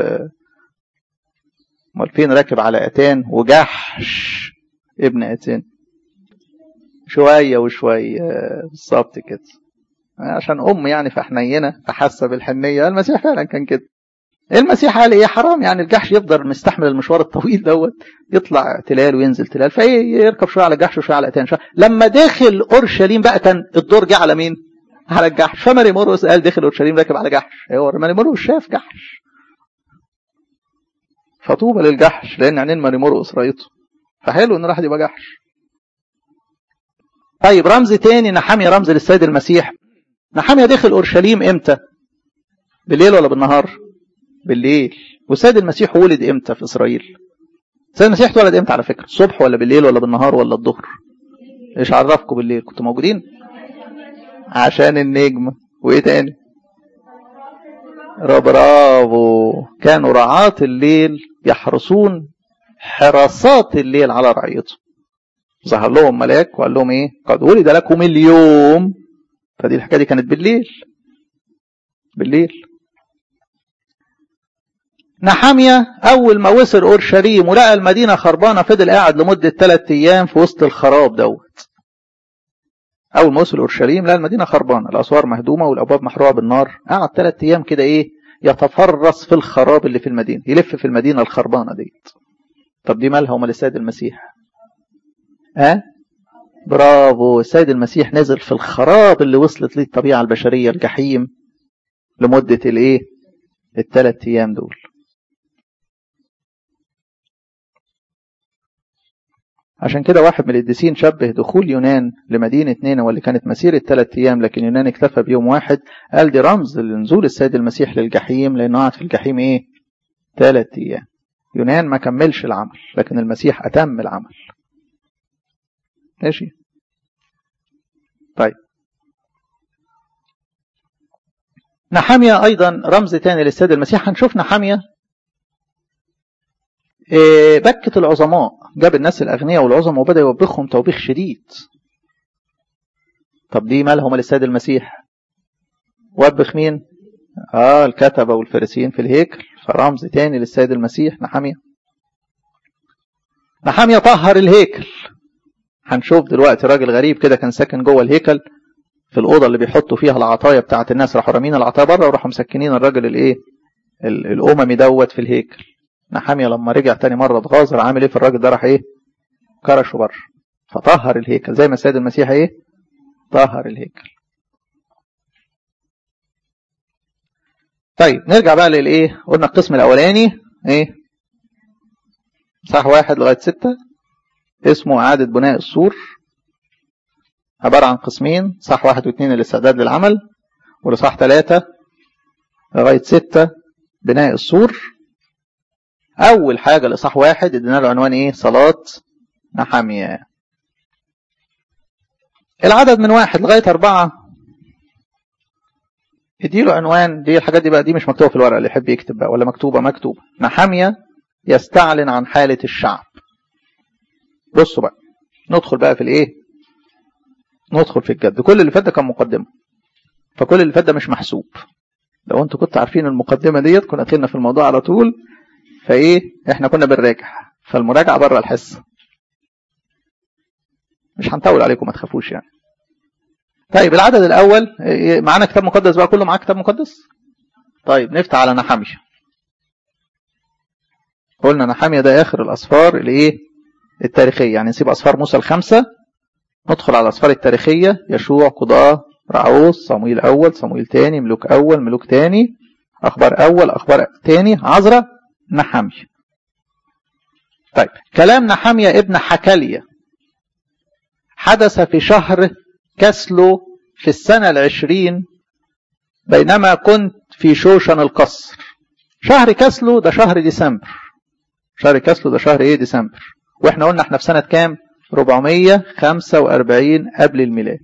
امال فين راكب على اتان وجحش ابن اتان شوية وشوية بالظبط كده عشان أم يعني فحنينة فحاسة بالحنية المسيح فعلا كان كده المسيح قال ايه حرام يعني الجحش يفضل مستحمل المشوار الطويل دوت يطلع تلال وينزل تلال فيركب شويه على الجحش وشويه على اتان شويه لما دخل اورشليم بقى كان الدور جه على مين؟ على الجحش فماري مرقس قال دخل اورشليم راكب على جحش هو ماري مرقس شاف جحش فطوبى للجحش لان عينين ماري مرقس رايته فحلو ان الواحد يبقى جحش طيب رمز تاني نحامية رمز للسيد المسيح نحامية دخل أورشليم إمتى بالليل ولا بالنهار بالليل والسيد المسيح ولد إمتى في إسرائيل السيد المسيح اتولد إمتى على فكرة الصبح ولا بالليل ولا بالنهار ولا الظهر إيش عرفكم بالليل كنتوا موجودين عشان النجم وإيه تاني برافو كانوا رعاة الليل يحرسون حراسات الليل على رعيته ظهر لهم ملاك وقال لهم ايه قد ولد لكم اليوم فدي الحكايه دي كانت بالليل بالليل نحامية أول ما وصل أورشليم ولقى المدينة خربانة فضل قاعد لمدة ثلاث أيام في وسط الخراب دوت أول ما وصل أورشليم لقى المدينة خربانة الأسوار مهدومة والأبواب محروقة بالنار قعد ثلاث أيام كده إيه يتفرس في الخراب اللي في المدينة يلف في المدينة الخربانة ديت طب دي مالها ومال السيد المسيح ها أه؟ برافو السيد المسيح نزل في الخراب اللي وصلت ليه الطبيعة البشرية الجحيم لمدة الايه الثلاث ايام دول عشان كده واحد من القديسين شبه دخول يونان لمدينة نينوى اللي كانت مسيرة ثلاث أيام لكن يونان اكتفى بيوم واحد قال دي رمز لنزول السيد المسيح للجحيم لأنه قعد في الجحيم إيه؟ ثلاث أيام يونان ما كملش العمل لكن المسيح أتم العمل ماشي طيب نحامية أيضا رمز تاني للسيد المسيح هنشوف نحامية إيه بكت العظماء جاب الناس الأغنياء والعظماء وبدأ يوبخهم توبيخ شديد طب دي مالهم للسيد المسيح وبخ مين آه الكتبة والفارسيين في الهيكل فرمز تاني للسيد المسيح نحامية نحامية طهر الهيكل هنشوف دلوقتي راجل غريب كده كان ساكن جوه الهيكل في الأوضة اللي بيحطوا فيها العطايا بتاعة الناس راحوا رامين العطايا بره وراحوا مسكنين الراجل الايه الأممي دوت في الهيكل نحامية لما رجع تاني مرة اتغاظر عامل ايه في الراجل ده راح ايه كرشه بره فطهر الهيكل زي ما السيد المسيح ايه طهر الهيكل طيب نرجع بقى للايه قلنا القسم الاولاني ايه صح واحد لغايه ستة اسمه اعاده بناء السور عباره عن قسمين صح واحد واثنين الاستعداد للعمل ولصح ثلاثة لغايه ستة بناء السور اول حاجه لصح واحد ادينا له عنوان ايه صلاه نحاميه العدد من واحد لغاية أربعة اديله عنوان دي الحاجات دي بقى دي مش مكتوبة في الورقة اللي يحب يكتب بقى ولا مكتوبة مكتوبة نحامية يستعلن عن حالة الشعب بصوا بقى ندخل بقى في الايه ندخل في الجد كل اللي فات ده كان مقدمة فكل اللي فات ده مش محسوب لو انتوا كنتوا عارفين المقدمة ديت كنا دخلنا في الموضوع على طول فايه احنا كنا بنراجع فالمراجعة بره الحصة مش هنطول عليكم ما تخافوش يعني طيب العدد الاول معانا كتاب مقدس بقى كله معاه كتاب مقدس طيب نفتح على نحامية قلنا نحامية ده اخر الاسفار الايه التاريخية يعني نسيب اسفار موسى الخمسة ندخل على الاسفار التاريخية يشوع قضاء رعوس صمويل اول صمويل تاني ملوك اول ملوك تاني اخبار اول اخبار تاني عذراء نحامية طيب كلام نحامية ابن حكالية حدث في شهر كسلو في السنة العشرين بينما كنت في شوشن القصر شهر كسلو ده شهر ديسمبر شهر كسلو ده شهر ايه ديسمبر واحنا قلنا احنا في سنة كام 445 قبل الميلاد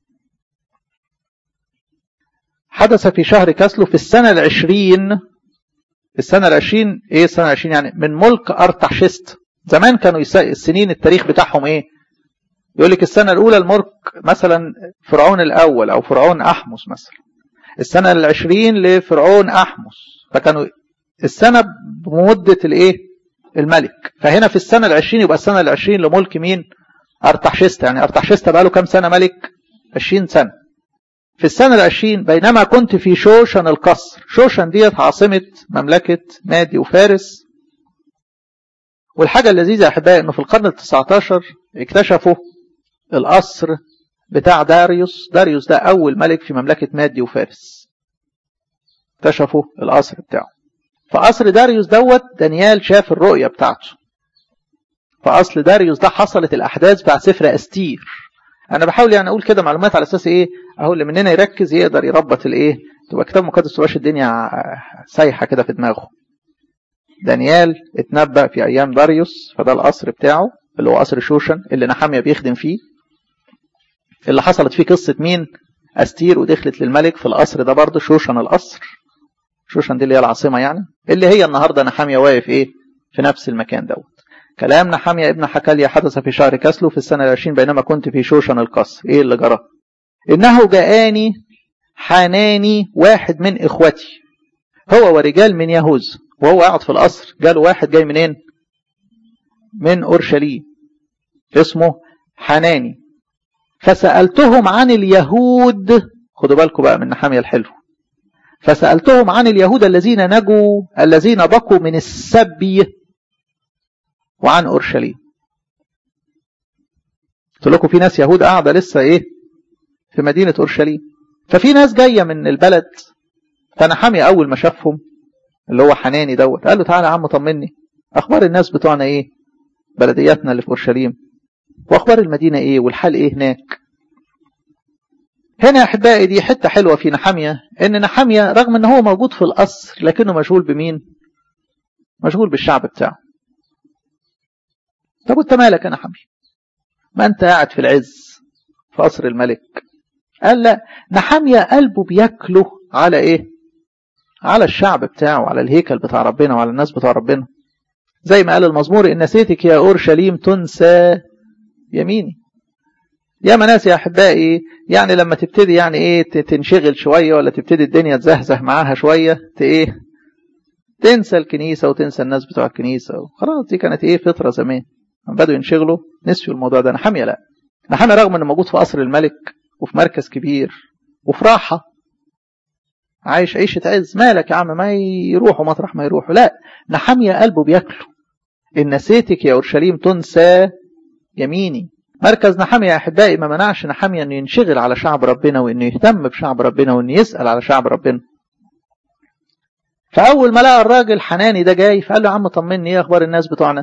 حدث في شهر كسلو في السنة العشرين السنة العشرين ايه السنة العشرين يعني من ملك ارتحشست زمان كانوا السنين التاريخ بتاعهم ايه يقول لك السنة الأولى الملك مثلا فرعون الأول أو فرعون أحمس مثلا السنة العشرين لفرعون أحمس فكانوا السنة بمدة الإيه الملك فهنا في السنة العشرين يبقى السنة العشرين لملك مين أرتحشست يعني أرتحشست بقى له كام سنة ملك عشرين سنة في السنة العشرين بينما كنت في شوشن القصر شوشن ديت عاصمة مملكة مادي وفارس والحاجة اللذيذة يا أحبائي أنه في القرن التسعة عشر اكتشفوا القصر بتاع داريوس داريوس ده أول ملك في مملكة مادي وفارس اكتشفوا القصر بتاعه فقصر داريوس دوت دانيال شاف الرؤية بتاعته فأصل داريوس ده حصلت الأحداث بتاع سفر أستير أنا بحاول يعني أقول كده معلومات على أساس إيه أهو اللي مننا يركز يقدر يربط الإيه تبقى كتاب مقدس تبقاش الدنيا سايحة كده في دماغه دانيال اتنبأ في أيام داريوس فده القصر بتاعه اللي هو قصر شوشن اللي نحامية بيخدم فيه اللي حصلت فيه قصة مين أستير ودخلت للملك في القصر ده برضه شوشن القصر شوشن دي اللي هي العاصمة يعني اللي هي النهاردة نحامية واقف إيه في نفس المكان دوت كلام نحامية ابن حكاليا حدث في شهر كسلو في السنة العشرين بينما كنت في شوشن القصر إيه اللي جرى إنه جاءني حناني واحد من إخوتي هو ورجال من يهوذا وهو قاعد في القصر جاله واحد جاي منين من أورشليم اسمه حناني فسألتهم عن اليهود خدوا بالكم بقى من نحامية الحلو فسألتهم عن اليهود الذين نجوا الذين بقوا من السبي وعن أورشليم قلت لكم في ناس يهود قاعدة لسه ايه في مدينة أورشليم ففي ناس جاية من البلد فنحامية أول ما شافهم اللي هو حناني دوت قال له تعالى يا عم طمني أخبار الناس بتوعنا ايه بلدياتنا اللي في أورشليم واخبار المدينه ايه والحال ايه هناك هنا يا احبائي دي حته حلوه في نحاميه ان نحاميه رغم ان هو موجود في القصر لكنه مشغول بمين مشغول بالشعب بتاعه طب وانت مالك يا نحاميه ما انت قاعد في العز في قصر الملك قال لا نحاميه قلبه بياكله على ايه على الشعب بتاعه على الهيكل بتاع ربنا وعلى الناس بتاع ربنا زي ما قال المزمور إن نسيتك يا أورشليم تنسى يميني يا ناس يا أحبائي يعني لما تبتدي يعني إيه تنشغل شوية ولا تبتدي الدنيا تزهزه معاها شوية إيه تنسى الكنيسة وتنسى الناس بتوع الكنيسة خلاص دي كانت إيه فطرة زمان لما بدأوا ينشغلوا نسيوا الموضوع ده نحامية لا نحامية رغم إنه موجود في قصر الملك وفي مركز كبير وفي راحة عايش عيشة عز مالك يا عم ما يروحوا مطرح ما يروحوا لا نحامية قلبه بياكله إن نسيتك يا أورشليم تنسى يميني مركز نحامية يا أحبائي ما منعش نحامية أنه ينشغل على شعب ربنا وأنه يهتم بشعب ربنا وأنه يسأل على شعب ربنا فأول ما لقى الراجل حناني ده جاي فقال له يا عم طمني إيه أخبار الناس بتوعنا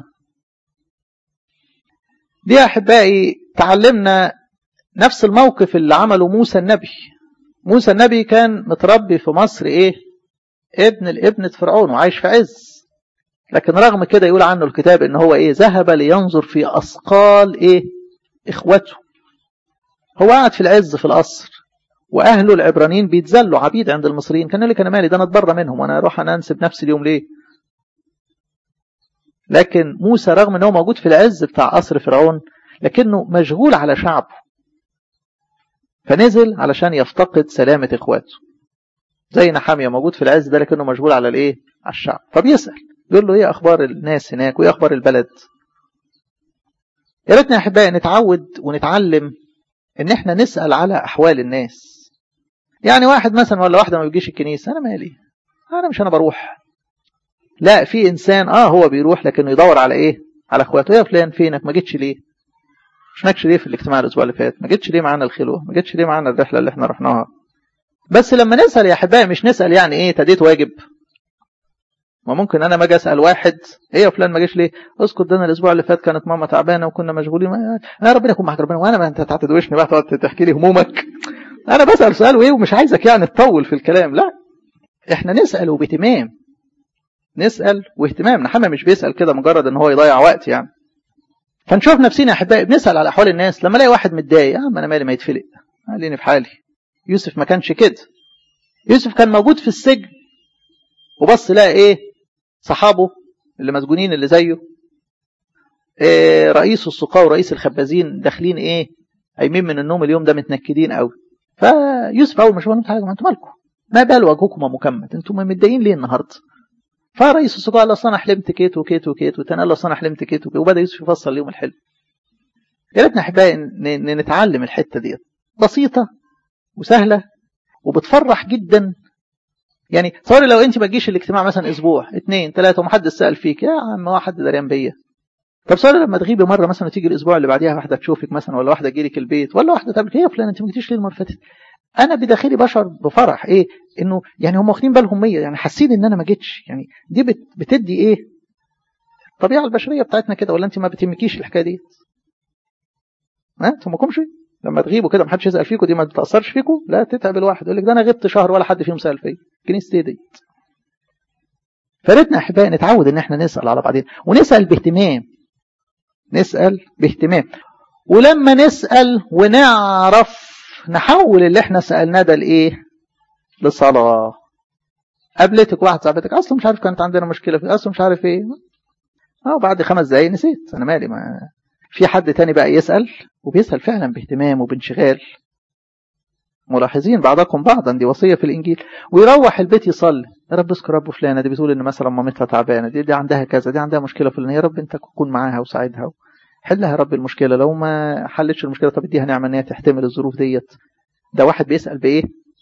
دي يا أحبائي تعلمنا نفس الموقف اللي عمله موسى النبي موسى النبي كان متربي في مصر إيه ابن الابنة فرعون وعايش في عز لكن رغم كده يقول عنه الكتاب ان هو ايه ذهب لينظر في اثقال ايه اخوته هو قاعد في العز في القصر واهله العبرانيين بيتذلوا عبيد عند المصريين كان يقول لك انا مالي ده انا اتبرى منهم وانا اروح انا انسب نفسي اليوم ليه لكن موسى رغم انه موجود في العز بتاع قصر فرعون لكنه مشغول على شعبه فنزل علشان يفتقد سلامة اخواته زي نحامية موجود في العز ده لكنه مشغول على الايه على الشعب فبيسأل يقول له ايه اخبار الناس هناك وايه اخبار البلد يا ريتنا يا احبائي نتعود ونتعلم ان احنا نسأل على احوال الناس يعني واحد مثلا ولا واحدة ما بيجيش الكنيسة انا مالي انا مش انا بروح لا في انسان اه هو بيروح لكنه يدور على ايه على اخواته يا فلان فينك ما جيتش ليه مش نكش ليه في الاجتماع الاسبوع اللي فات ما جيتش ليه معانا الخلوه ما جيتش ليه معانا الرحله اللي احنا رحناها بس لما نسال يا احبائي مش نسال يعني ايه تديت واجب ما ممكن انا ما اجي اسال واحد ايه يا فلان ما جيش ليه اسكت ده انا الاسبوع اللي فات كانت ماما تعبانه وكنا مشغولين يا ربنا يكون معاك ربنا وانا ما انت تعتدوشني بقى تقعد تحكي لي همومك انا بسال سؤال وايه ومش عايزك يعني تطول في الكلام لا احنا نسال وباهتمام نسال واهتمام نحمى مش بيسال كده مجرد ان هو يضيع وقت يعني فنشوف نفسنا يا احبائي بنسال على احوال الناس لما الاقي واحد متضايق يا عم انا مالي ما يتفلق خليني في حالي يوسف ما كانش كده يوسف كان موجود في السجن وبص لقى ايه صحابه اللي مسجونين اللي زيه إيه رئيس السقاة ورئيس الخبازين داخلين ايه قايمين من النوم اليوم ده متنكدين قوي فيوسف اول ما شافهم قال لهم انتوا مالكم ما بال وجهكم مكمد انتوا متضايقين ليه النهارده فرئيس السقاة قال اصل انا حلمت كيت وكيت وكيت والتاني قال اصل انا حلمت كيت وكيت وبدا يوسف يفصل ليهم الحلم يا ريتنا احبائي نتعلم الحته ديت بسيطه وسهله وبتفرح جدا يعني تصوري لو انت ما تجيش الاجتماع مثلا اسبوع اثنين ثلاثه ومحدش سال فيك يا عم واحد دريان بيا طب تصوري لما تغيبي مره مثلا وتيجي الاسبوع اللي بعديها واحده تشوفك مثلا ولا واحده تجي لك البيت ولا واحده تقول ايه يا فلان انت ما جيتيش ليه المره اللي فاتت انا بداخلي بشعر بفرح ايه انه يعني هم واخدين بالهم مية يعني حاسين ان انا ما جيتش يعني دي بت بتدي ايه الطبيعه البشريه بتاعتنا كده ولا انت ما بتهمكيش الحكايه دي ها انتوا ما كومش لما تغيبوا كده ما حدش يسال فيكم دي ما بتاثرش فيكم لا تتعب الواحد يقول لك ده انا غبت شهر ولا حد فيهم سال فيا كنيستي ديت فريتنا احبائي نتعود ان احنا نسال على بعضين ونسال باهتمام نسال باهتمام ولما نسال ونعرف نحول اللي احنا سالناه ده لايه لصلاه قابلتك واحد صاحبتك اصلا مش عارف كانت عندنا مشكله في اصلا مش عارف ايه اه بعد خمس دقايق نسيت انا مالي ما في حد تاني بقى يسال وبيسال فعلا باهتمام وبانشغال ملاحظين بعضكم بعضا دي وصيه في الانجيل ويروح البيت يصلي يا رب اذكر رب فلانه دي بتقول ان مثلا مامتها تعبانه دي, دي عندها كذا دي عندها مشكله فلانيه يا رب انت تكون معاها وساعدها حلها يا رب المشكله لو ما حلتش المشكله طب اديها نعمه ان هي تحتمل الظروف ديت ده واحد بيسال بايه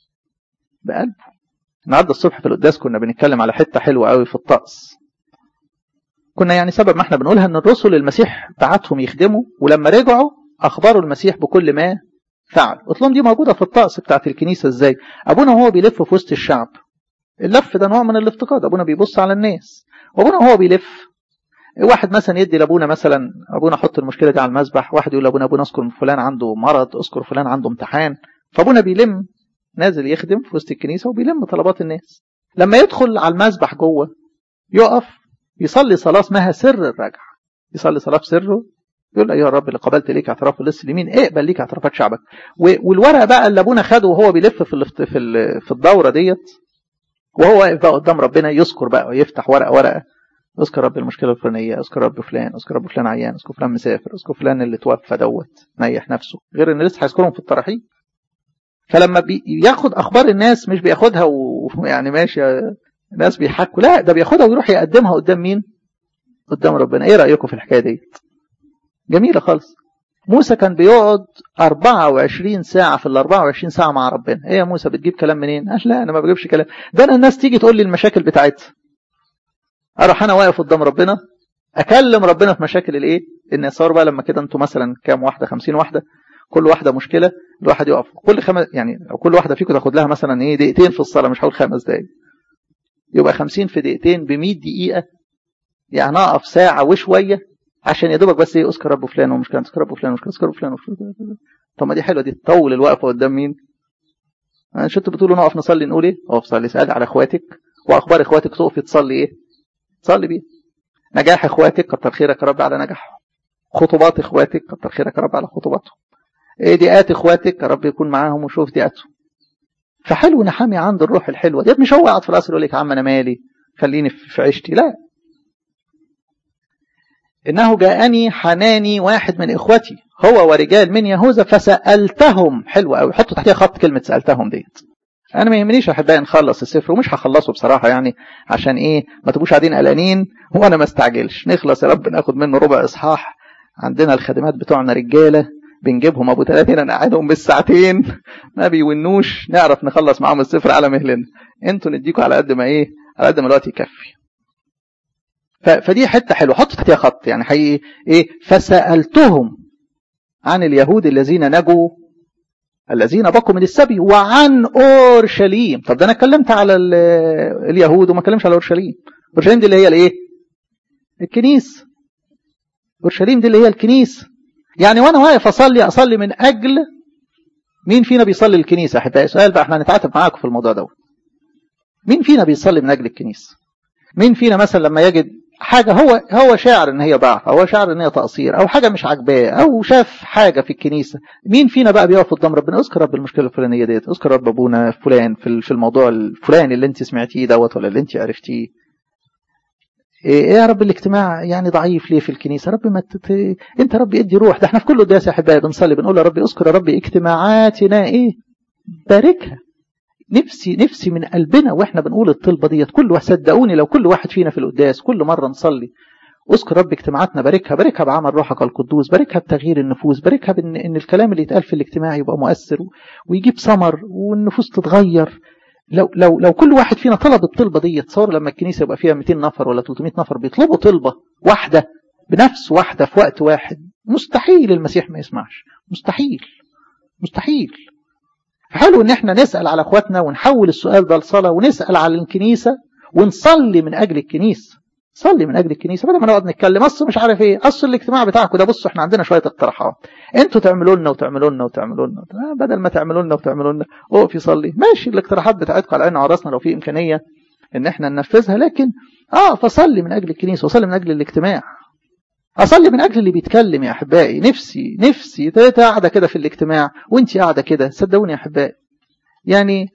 بقلبه النهارده الصبح في القداس كنا بنتكلم على حته حلوه قوي في الطقس كنا يعني سبب ما احنا بنقولها ان الرسل المسيح بعتهم يخدموا ولما رجعوا اخبروا المسيح بكل ما فعل قلت لهم دي موجوده في الطقس بتاعت الكنيسه ازاي ابونا وهو بيلف في وسط الشعب اللف ده نوع من الافتقاد ابونا بيبص على الناس وابونا وهو بيلف واحد مثلا يدي لابونا مثلا ابونا حط المشكله دي على المسبح واحد يقول لابونا ابونا اذكر فلان عنده مرض اذكر فلان عنده امتحان فابونا بيلم نازل يخدم في وسط الكنيسه وبيلم طلبات الناس لما يدخل على المسبح جوه يقف يصلي صلاه اسمها سر الرجعه يصلي صلاه في سره يقول ايها الرب اللي قبلت ليك اعتراف اللص اليمين اقبل ليك اعترافات شعبك والورقه بقى اللي ابونا خده وهو بيلف في في في الدوره ديت وهو واقف بقى قدام ربنا يذكر بقى ويفتح ورقه ورقه اذكر رب المشكله الفلانيه اذكر رب فلان اذكر رب فلان عيان اذكر فلان مسافر اذكر فلان اللي توفى دوت نيح نفسه غير ان لسه هيذكرهم في التراحيم فلما بياخد اخبار الناس مش بياخدها ويعني ماشي الناس بيحكوا لا ده بياخدها ويروح يقدمها قدام مين قدام ربنا ايه رايكم في الحكايه ديت جميله خالص موسى كان بيقعد 24 ساعة في ال 24 ساعة مع ربنا، إيه يا موسى بتجيب كلام منين؟ قال لا أنا ما بجيبش كلام، ده أنا الناس تيجي تقول لي المشاكل بتاعتها. أروح أنا واقف قدام ربنا أكلم ربنا في مشاكل الإيه؟ الناس صار بقى لما كده أنتوا مثلا كام واحدة 50 واحدة كل واحدة مشكلة الواحد يقف كل خمس يعني لو كل واحدة فيكم تاخد لها مثلا إيه دقيقتين في الصلاة مش هقول خمس دقايق. يبقى 50 في دقيقتين ب 100 دقيقة يعني أقف ساعة وشوية عشان يا دوبك بس ايه اذكر رب فلان ومش كان اذكر رب فلان ومش كان اذكر رب فلان ومش طب ما دي حلوه دي تطول الوقفه قدام مين؟ مش انتوا بتقولوا نقف نصلي نقول ايه؟ اقف صلي سال على اخواتك واخبار اخواتك تقفي تصلي ايه؟ تصلي بيه نجاح اخواتك كتر خيرك يا رب على نجاحهم خطوبات اخواتك كتر خيرك يا رب على خطوباتهم ايه ديات اخواتك يا رب يكون معاهم وشوف دياتهم فحلو نحامي عند الروح الحلوه ديت مش هو قاعد في القصر يقول لك يا عم انا مالي خليني في عيشتي لا انه جاءني حناني واحد من اخوتي هو ورجال من يهوذا فسالتهم حلو قوي حطوا تحتيها خط كلمه سالتهم ديت انا ما يهمنيش احبائي نخلص السفر ومش هخلصه بصراحه يعني عشان ايه ما تبقوش قاعدين قلقانين وانا ما استعجلش نخلص يا رب ناخد منه ربع اصحاح عندنا الخدمات بتوعنا رجاله بنجيبهم ابو 30 نقعدهم بالساعتين ما بيونوش نعرف نخلص معاهم السفر على مهلنا انتوا نديكوا على قد ما ايه على قد ما الوقت يكفي فدي حته حلوه حط تحتيها خط يعني حقيقي ايه فسالتهم عن اليهود الذين نجوا الذين بقوا من السبي وعن اورشليم طب ده انا اتكلمت على اليهود وما اتكلمش على اورشليم اورشليم دي اللي هي الايه الكنيسه اورشليم دي اللي هي الكنيسه يعني وانا واقف اصلي اصلي من اجل مين فينا بيصلي الكنيسه احبائي سؤال بقى احنا هنتعاتب معاكم في الموضوع دوت مين فينا بيصلي من اجل الكنيسه مين فينا مثلا لما يجد حاجه هو هو شاعر ان هي ضعف او شاعر ان هي تقصير او حاجه مش عاجباه او شاف حاجه في الكنيسه مين فينا بقى بيقف قدام ربنا اذكر رب المشكله الفلانيه ديت اذكر رب ابونا فلان في في الموضوع الفلاني اللي انت سمعتيه دوت ولا اللي انت عرفتيه ايه يا رب الاجتماع يعني ضعيف ليه في الكنيسه رب ما تت... انت رب ادي روح ده احنا في كل قداس يا احبائي بنصلي بنقول يا رب اذكر يا رب اجتماعاتنا ايه باركها نفسي نفسي من قلبنا واحنا بنقول الطلبه ديت كل واحد صدقوني لو كل واحد فينا في القداس كل مره نصلي اذكر رب اجتماعاتنا باركها باركها بعمل روحك القدوس باركها بتغيير النفوس باركها بان ان الكلام اللي يتقال في الاجتماع يبقى مؤثر ويجيب ثمر والنفوس تتغير لو لو لو كل واحد فينا طلب الطلبه دي تصور لما الكنيسه يبقى فيها 200 نفر ولا 300 نفر بيطلبوا طلبه واحده بنفس واحده في وقت واحد مستحيل المسيح ما يسمعش مستحيل مستحيل حلو ان احنا نسال على اخواتنا ونحول السؤال ده لصلاه ونسال على الكنيسه ونصلي من اجل الكنيسه صلي من اجل الكنيسه بدل ما نقعد نتكلم اصل مش عارف ايه اصل الاجتماع بتاعكم ده بصوا احنا عندنا شويه اقتراحات انتوا تعملوا لنا وتعملوا لنا وتعملوا لنا بدل ما تعملوا لنا وتعملوا لنا اقف يصلي ماشي الاقتراحات بتاعتكم على عين عراسنا لو في امكانيه ان احنا ننفذها لكن اه فصلي من اجل الكنيسه وصلي من اجل الاجتماع اصلي من اجل اللي بيتكلم يا احبائي نفسي نفسي قاعده كده في الاجتماع وانت قاعده كده صدقوني يا احبائي يعني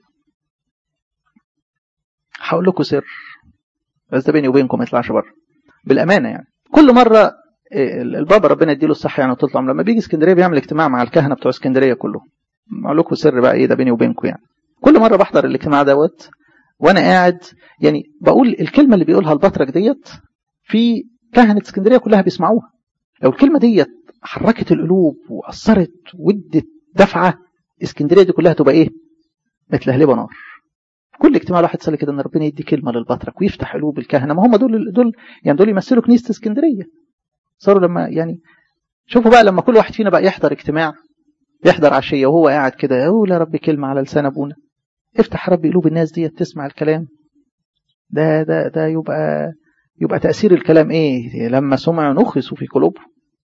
هقول لكم سر بس ده بيني وبينكم ما يطلعش بره بالامانه يعني كل مره البابا ربنا يديله الصحه يعني وطول العمر لما بيجي اسكندريه بيعمل اجتماع مع الكهنه بتوع اسكندريه كلهم اقول لكم سر بقى ايه ده بيني وبينكم يعني كل مره بحضر الاجتماع دوت وانا قاعد يعني بقول الكلمه اللي بيقولها البطرك ديت في كهنه اسكندريه كلها بيسمعوها لو الكلمه ديت حركت القلوب واثرت وادت دفعه اسكندريه دي كلها تبقى ايه متلهلبه نار كل اجتماع الواحد يصلي كده ان ربنا يدي كلمه للبطرك ويفتح قلوب الكهنه ما هم دول دول يعني دول يمثلوا كنيسه اسكندريه صاروا لما يعني شوفوا بقى لما كل واحد فينا بقى يحضر اجتماع يحضر عشيه وهو قاعد كده يقول يا رب كلمه على لسان ابونا افتح رب قلوب الناس دي تسمع الكلام ده ده ده يبقى يبقى تاثير الكلام ايه لما سمعوا نخسوا في قلوبهم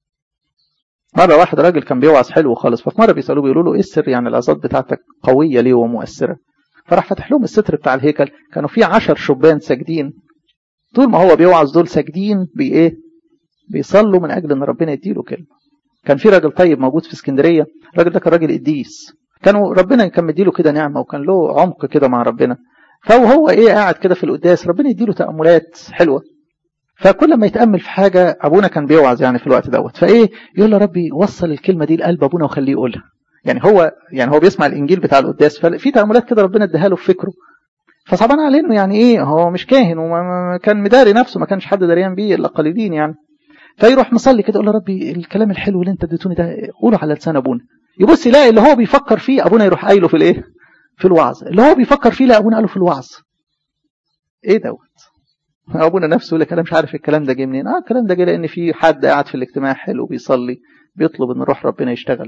مرة واحد راجل كان بيوعظ حلو خالص ففي مرة بيسألوه بيقولوا له ايه السر يعني العظات بتاعتك قوية ليه ومؤثرة فراح فتح لهم الستر بتاع الهيكل كانوا في عشر شبان ساجدين طول ما هو بيوعظ دول ساجدين بي ايه بيصلوا من اجل ان ربنا يديله كلمه كان في راجل طيب موجود في اسكندريه الراجل ده كان راجل قديس كانوا ربنا كان مديله كده نعمه وكان له عمق كده مع ربنا فهو ايه قاعد كده في القداس ربنا يديله تاملات حلوه فكل ما يتامل في حاجه ابونا كان بيوعظ يعني في الوقت دوت فايه يقول له ربي وصل الكلمه دي لقلب ابونا وخليه يقولها يعني هو يعني هو بيسمع الانجيل بتاع القداس ففي تاملات كده ربنا اداها له في فكره فصعبان عليه انه يعني ايه هو مش كاهن وكان مداري نفسه ما كانش حد دريان بيه الا قليلين يعني فيروح مصلي كده يقول له ربي الكلام الحلو اللي انت اديتوني ده قوله على لسان ابونا يبص يلاقي اللي هو بيفكر فيه ابونا يروح قايله في الايه في الوعظ اللي هو بيفكر فيه لا ابونا قاله في الوعظ ايه دوت ابونا نفسه يقول لك انا مش عارف الكلام ده جه منين اه الكلام ده جه لان في حد قاعد في الاجتماع حلو بيصلي بيطلب ان روح ربنا يشتغل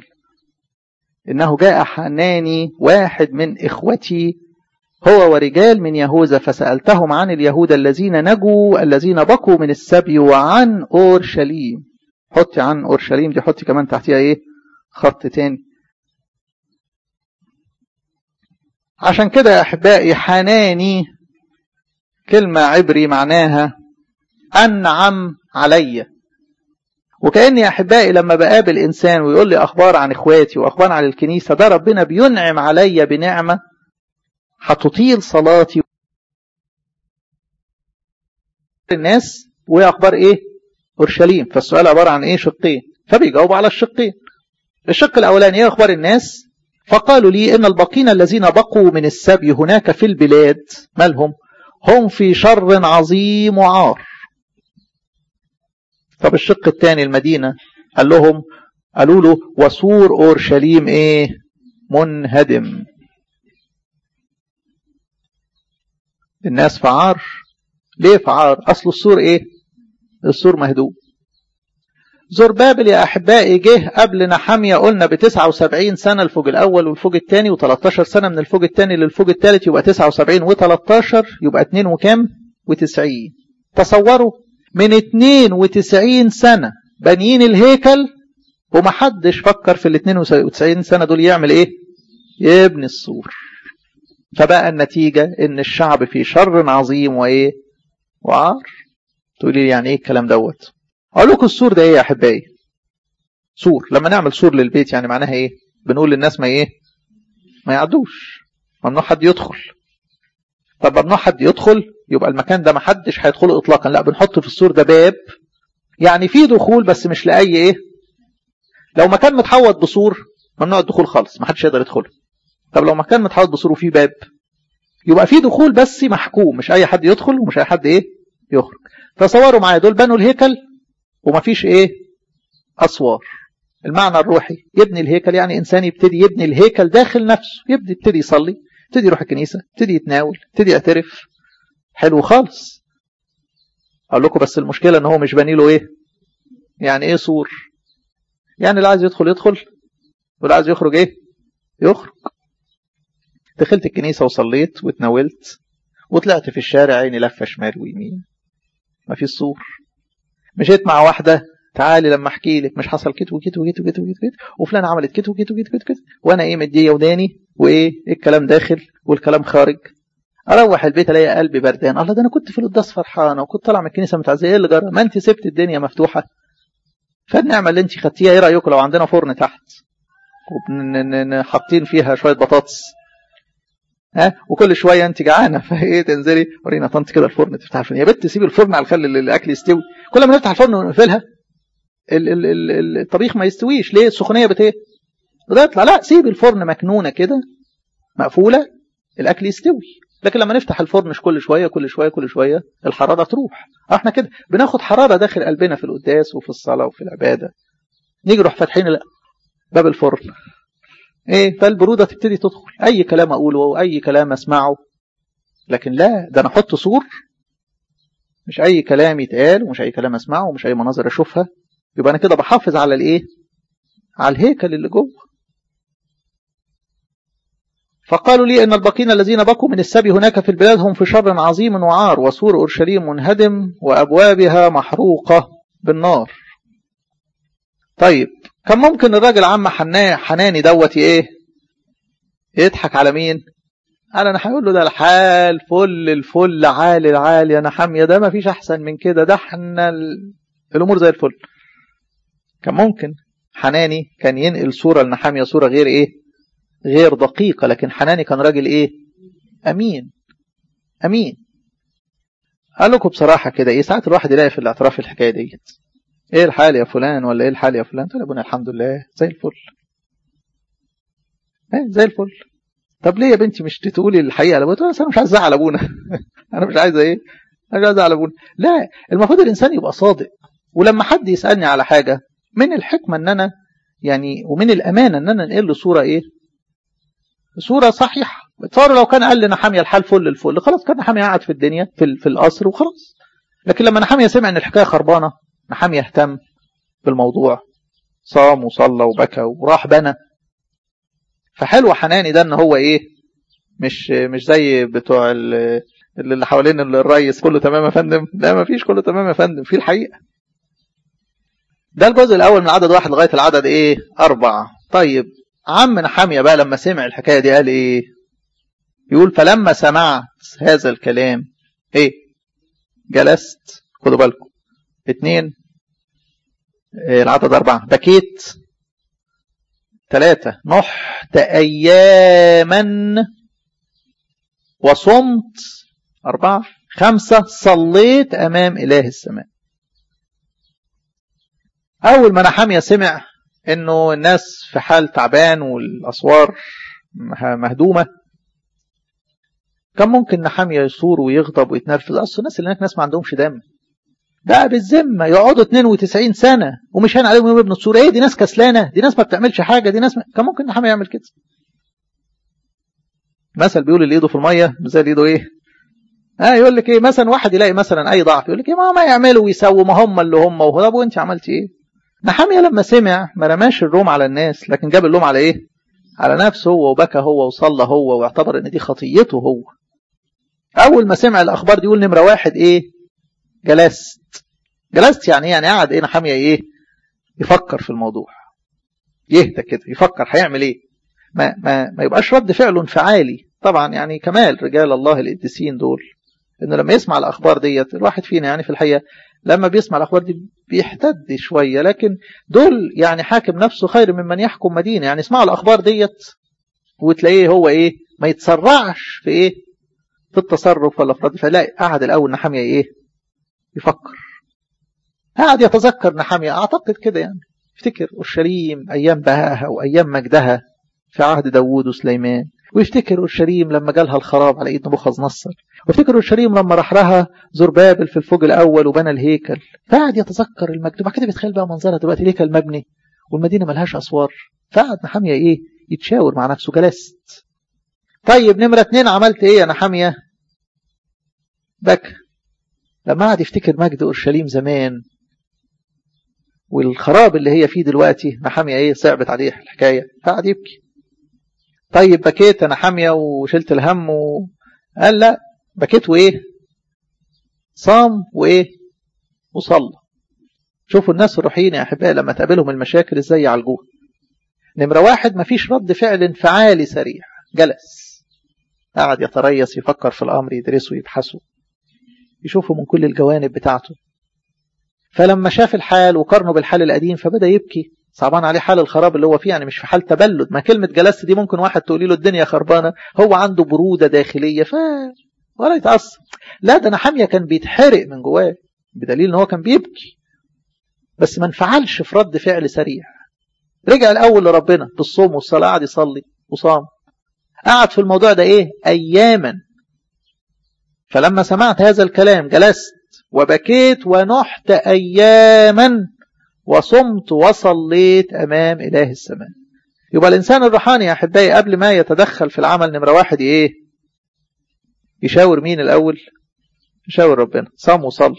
انه جاء حناني واحد من اخوتي هو ورجال من يهوذا فسألتهم عن اليهود الذين نجوا الذين بقوا من السبي وعن أورشليم حطي عن أورشليم دي حطي كمان تحتيها إيه خط تاني عشان كده يا أحبائي حناني كلمة عبري معناها أنعم علي وكأني أحبائي لما بقابل إنسان ويقول لي أخبار عن إخواتي وأخبار عن الكنيسة ده ربنا بينعم عليا بنعمة هتطيل صلاتي الناس وهي أخبار إيه؟ أورشليم فالسؤال عبارة عن إيه شقين فبيجاوبوا على الشقين الشق الأولاني إيه أخبار الناس فقالوا لي إن الباقين الذين بقوا من السبي هناك في البلاد مالهم هم في شر عظيم وعار طب الشق الثاني المدينة قال لهم قالوا له وسور أورشليم إيه منهدم الناس في عار ليه في عار أصل السور إيه السور مهدوم زربابل يا أحبائي جه قبل نحمية قلنا ب 79 سنة الفوج الأول والفوج الثاني و13 سنة من الفوج الثاني للفوج الثالث يبقى 79 و13 يبقى 2 وكام و90 تصوروا من 92 سنة بانيين الهيكل ومحدش فكر في ال 92 سنة دول يعمل ايه يبني السور فبقى النتيجة ان الشعب في شر عظيم وايه وعار تقولي لي يعني ايه الكلام دوت اقول لكم السور ده ايه يا احبائي سور لما نعمل سور للبيت يعني معناها ايه بنقول للناس ما ايه ما يعدوش ممنوع حد يدخل طب ممنوع حد يدخل يبقى المكان ده ما حدش هيدخله اطلاقا لا بنحط في السور ده باب يعني في دخول بس مش لاي ايه لو مكان متحوط بسور ممنوع الدخول خالص ما حدش يقدر يدخله طب لو مكان متحوط بسور وفيه باب يبقى في دخول بس محكوم مش اي حد يدخل ومش اي حد ايه يخرج تصوروا معايا دول بنوا الهيكل ومفيش ايه اسوار المعنى الروحي يبني الهيكل يعني انسان يبتدي يبني الهيكل داخل نفسه يبتدي يبتدي يصلي يبتدي يروح الكنيسه يبتدي يتناول يبتدي يعترف حلو خالص اقول لكم بس المشكله ان هو مش باني له ايه يعني ايه سور يعني اللي عايز يدخل يدخل واللي عايز يخرج ايه يخرج دخلت الكنيسه وصليت واتناولت وطلعت في الشارع عيني لفه شمال ويمين ما فيش سور مشيت مع واحده تعالي لما احكي لك مش حصل كده وكده وكده وكده وكده وفلانه عملت كده وكده وكده وكده وانا ايه مديه وداني وايه الكلام داخل والكلام خارج اروح البيت الاقي قلبي بردان الله ده انا كنت في القداس فرحانه وكنت طالع من الكنيسه متعزيه ايه اللي جرى ما انت سبت الدنيا مفتوحه فالنعمه اللي انت خدتيها ايه رايكم لو عندنا فرن تحت وحاطين فيها شويه بطاطس ها وكل شويه انت جعانه فايه تنزلي ورينا طنط كده الفرن تفتح الفرن يا بنت سيبي الفرن على خلي الاكل يستوي كل ما نفتح الفرن ونقفلها ال ال ال الطبيخ ما يستويش ليه السخونيه بت ايه يطلع لا سيبي الفرن مكنونه كده مقفوله الاكل يستوي لكن لما نفتح الفرن مش كل شويه كل شويه كل شويه الحراره تروح احنا كده بناخد حراره داخل قلبنا في القداس وفي الصلاه وفي العباده نيجي نروح فاتحين باب الفرن ايه فالبروده تبتدي تدخل اي كلام اقوله واي كلام اسمعه لكن لا ده انا احط سور مش اي كلام يتقال ومش اي كلام اسمعه ومش اي مناظر اشوفها يبقى انا كده بحافظ على الايه على الهيكل اللي جوه فقالوا لي ان الباقين الذين بقوا من السبي هناك في البلاد هم في شر عظيم وعار وسور اورشليم منهدم وابوابها محروقه بالنار طيب كان ممكن الراجل عم حناني دوت ايه يضحك على مين قال انا هقول له ده الحال فل الفل عالي العالي انا حاميه ده ما فيش احسن من كده ده احنا الامور زي الفل كان ممكن حناني كان ينقل صوره لنحاميه صوره غير ايه غير دقيقه لكن حناني كان راجل ايه امين امين قال لكم بصراحه كده ايه ساعات الواحد يلاقي في الاعتراف الحكايه ديت ايه الحال يا فلان ولا ايه الحال يا فلان تقول ابونا الحمد لله زي الفل ايه زي الفل طب ليه يا بنتي مش تقولي الحقيقه لابونا تقول انا مش عايز ازعل ابونا انا مش عايزه ايه انا مش عايز ازعل ابونا لا المفروض الانسان يبقى صادق ولما حد يسالني على حاجه من الحكمه ان انا يعني ومن الامانه ان انا انقل له صوره ايه صوره صحيحه تصور لو كان قال لنا حاميه الحال فل الفل خلاص كان حاميه قاعد في الدنيا في, في القصر وخلاص لكن لما نحاميه سمع ان الحكايه خربانه نحاميه اهتم بالموضوع صام وصلى وبكى وراح بنى فحلو حناني ده ان هو ايه مش مش زي بتوع اللي حوالين الريس كله تمام يا فندم لا ما فيش كله تمام يا فندم في الحقيقه ده الجزء الاول من عدد واحد لغايه العدد ايه اربعه طيب عم نحاميه بقى لما سمع الحكايه دي قال ايه يقول فلما سمعت هذا الكلام ايه جلست خدوا بالكم اتنين العدد أربعة بكيت ثلاثة نحت أياما وصمت أربعة خمسة صليت أمام إله السماء أول ما نحمية سمع إنه الناس في حال تعبان والأسوار مهدومة كان ممكن نحمية يصور ويغضب ويتنرفز أصل الناس اللي هناك ناس ما عندهمش دم بقى بالذمة يقعدوا 92 سنة ومش هين عليهم يوم ابن الصورة ايه دي ناس كسلانة دي ناس ما بتعملش حاجة دي ناس ما... كان ممكن نحمية يعمل كده مثل بيقول اللي ايده في المية زي اللي ايده ايه اه يقول لك ايه مثلا واحد يلاقي مثلا اي ضعف يقول لك ايه ما ما يعملوا ويسووا ما هم اللي هم وهو طب وانت عملت ايه نحامية لما سمع ما رماش اللوم على الناس لكن جاب اللوم على ايه على نفسه هو وبكى هو وصلى هو واعتبر ان دي خطيته هو اول ما سمع الاخبار دي يقول نمره واحد ايه جلست جلست يعني ايه يعني قاعد ايه نحامية ايه يفكر في الموضوع يهدى كده يفكر هيعمل ايه ما ما ما يبقاش رد فعله انفعالي طبعا يعني كمال رجال الله القديسين دول انه لما يسمع الاخبار ديت الواحد فينا يعني في الحقيقه لما بيسمع الاخبار دي بيحتد شويه لكن دول يعني حاكم نفسه خير ممن يحكم مدينه يعني يسمعوا الاخبار ديت وتلاقيه هو ايه ما يتسرعش في ايه في التصرف ولا في رد فعل قعد الاول نحاميه ايه يفكر قعد يتذكر نحاميه اعتقد كده يعني افتكر اورشليم ايام بهائها وايام مجدها في عهد داوود وسليمان ويفتكر اورشليم لما جالها الخراب على ايد نبوخذ نصر وافتكر اورشليم لما راح لها زربابل في الفوج الاول وبنى الهيكل فقعد يتذكر المجد وبعد كده بيتخيل بقى منظرها دلوقتي الهيكل مبني والمدينه ملهاش اسوار فقعد نحاميه ايه يتشاور مع نفسه جلست طيب نمره اتنين عملت ايه يا نحاميه بكى لما قعد يفتكر مجد اورشليم زمان والخراب اللي هي فيه دلوقتي نحاميه ايه صعبت عليه الحكايه فقعد يبكي طيب بكيت انا حاميه وشلت الهم و... قال لا بكيت وايه صام وايه وصلى شوفوا الناس الروحيين يا احبائي لما تقابلهم المشاكل ازاي يعالجوها نمره واحد مفيش رد فعل انفعالي سريع جلس قعد يتريث يفكر في الامر يدرسه يبحثه يشوفه من كل الجوانب بتاعته فلما شاف الحال وقارنه بالحال القديم فبدا يبكي صعبان عليه حال الخراب اللي هو فيه يعني مش في حال تبلد ما كلمة جلست دي ممكن واحد تقولي له الدنيا خربانة هو عنده برودة داخلية ف ولا يتعصب لا ده نحامية كان بيتحرق من جواه بدليل ان هو كان بيبكي بس ما انفعلش في رد فعل سريع رجع الاول لربنا بالصوم والصلاة قعد يصلي وصام قعد في الموضوع ده ايه اياما فلما سمعت هذا الكلام جلست وبكيت ونحت اياما وصمت وصليت أمام إله السماء يبقى الإنسان الروحاني يا أحبائي قبل ما يتدخل في العمل نمرة واحد إيه يشاور مين الأول يشاور ربنا صام وصل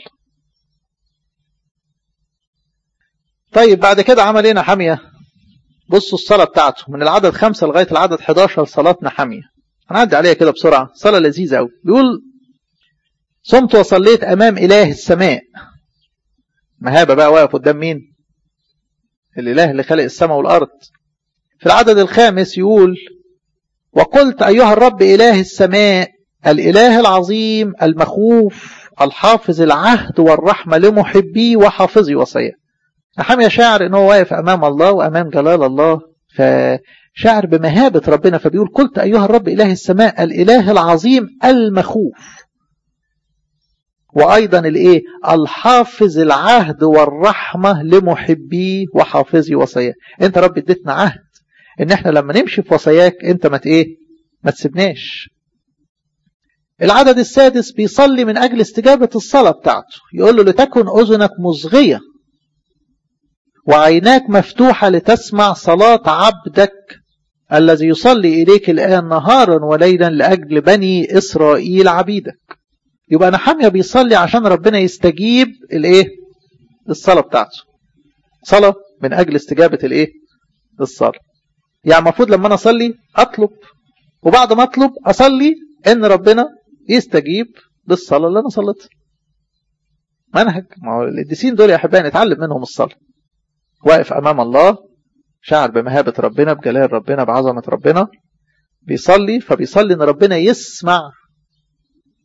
طيب بعد كده عمل ايه نحامية بصوا الصلاة بتاعته من العدد خمسة لغاية العدد 11 صلاة نحامية هنعدي عليها كده بسرعة صلاة لذيذة أوي بيقول صمت وصليت أمام إله السماء مهابة بقى واقف قدام مين الإله اللي خلق السماء والأرض في العدد الخامس يقول وقلت أيها الرب إله السماء الإله العظيم المخوف الحافظ العهد والرحمة لمحبي وحافظي وصيه نحامية شاعر أنه واقف أمام الله وأمام جلال الله فشاعر بمهابة ربنا فبيقول قلت أيها الرب إله السماء الإله العظيم المخوف وأيضا الإيه الحافظ العهد والرحمة لمحبي وحافظي وصاياه أنت رب اديتنا عهد إن إحنا لما نمشي في وصاياك أنت ما إيه ما تسيبناش العدد السادس بيصلي من أجل استجابة الصلاة بتاعته يقول له لتكن أذنك مصغية وعيناك مفتوحة لتسمع صلاة عبدك الذي يصلي إليك الآن نهارا وليلا لأجل بني إسرائيل عبيدك يبقى نحامية بيصلي عشان ربنا يستجيب الايه الصلاة بتاعته صلاة من أجل استجابة الايه الصلاة يعني المفروض لما أنا أصلي أطلب وبعد ما أطلب أصلي إن ربنا يستجيب للصلاة اللي أنا صليتها منهج ما هو القديسين دول يا أحبائي نتعلم منهم الصلاة واقف أمام الله شعر بمهابة ربنا بجلال ربنا بعظمة ربنا بيصلي فبيصلي إن ربنا يسمع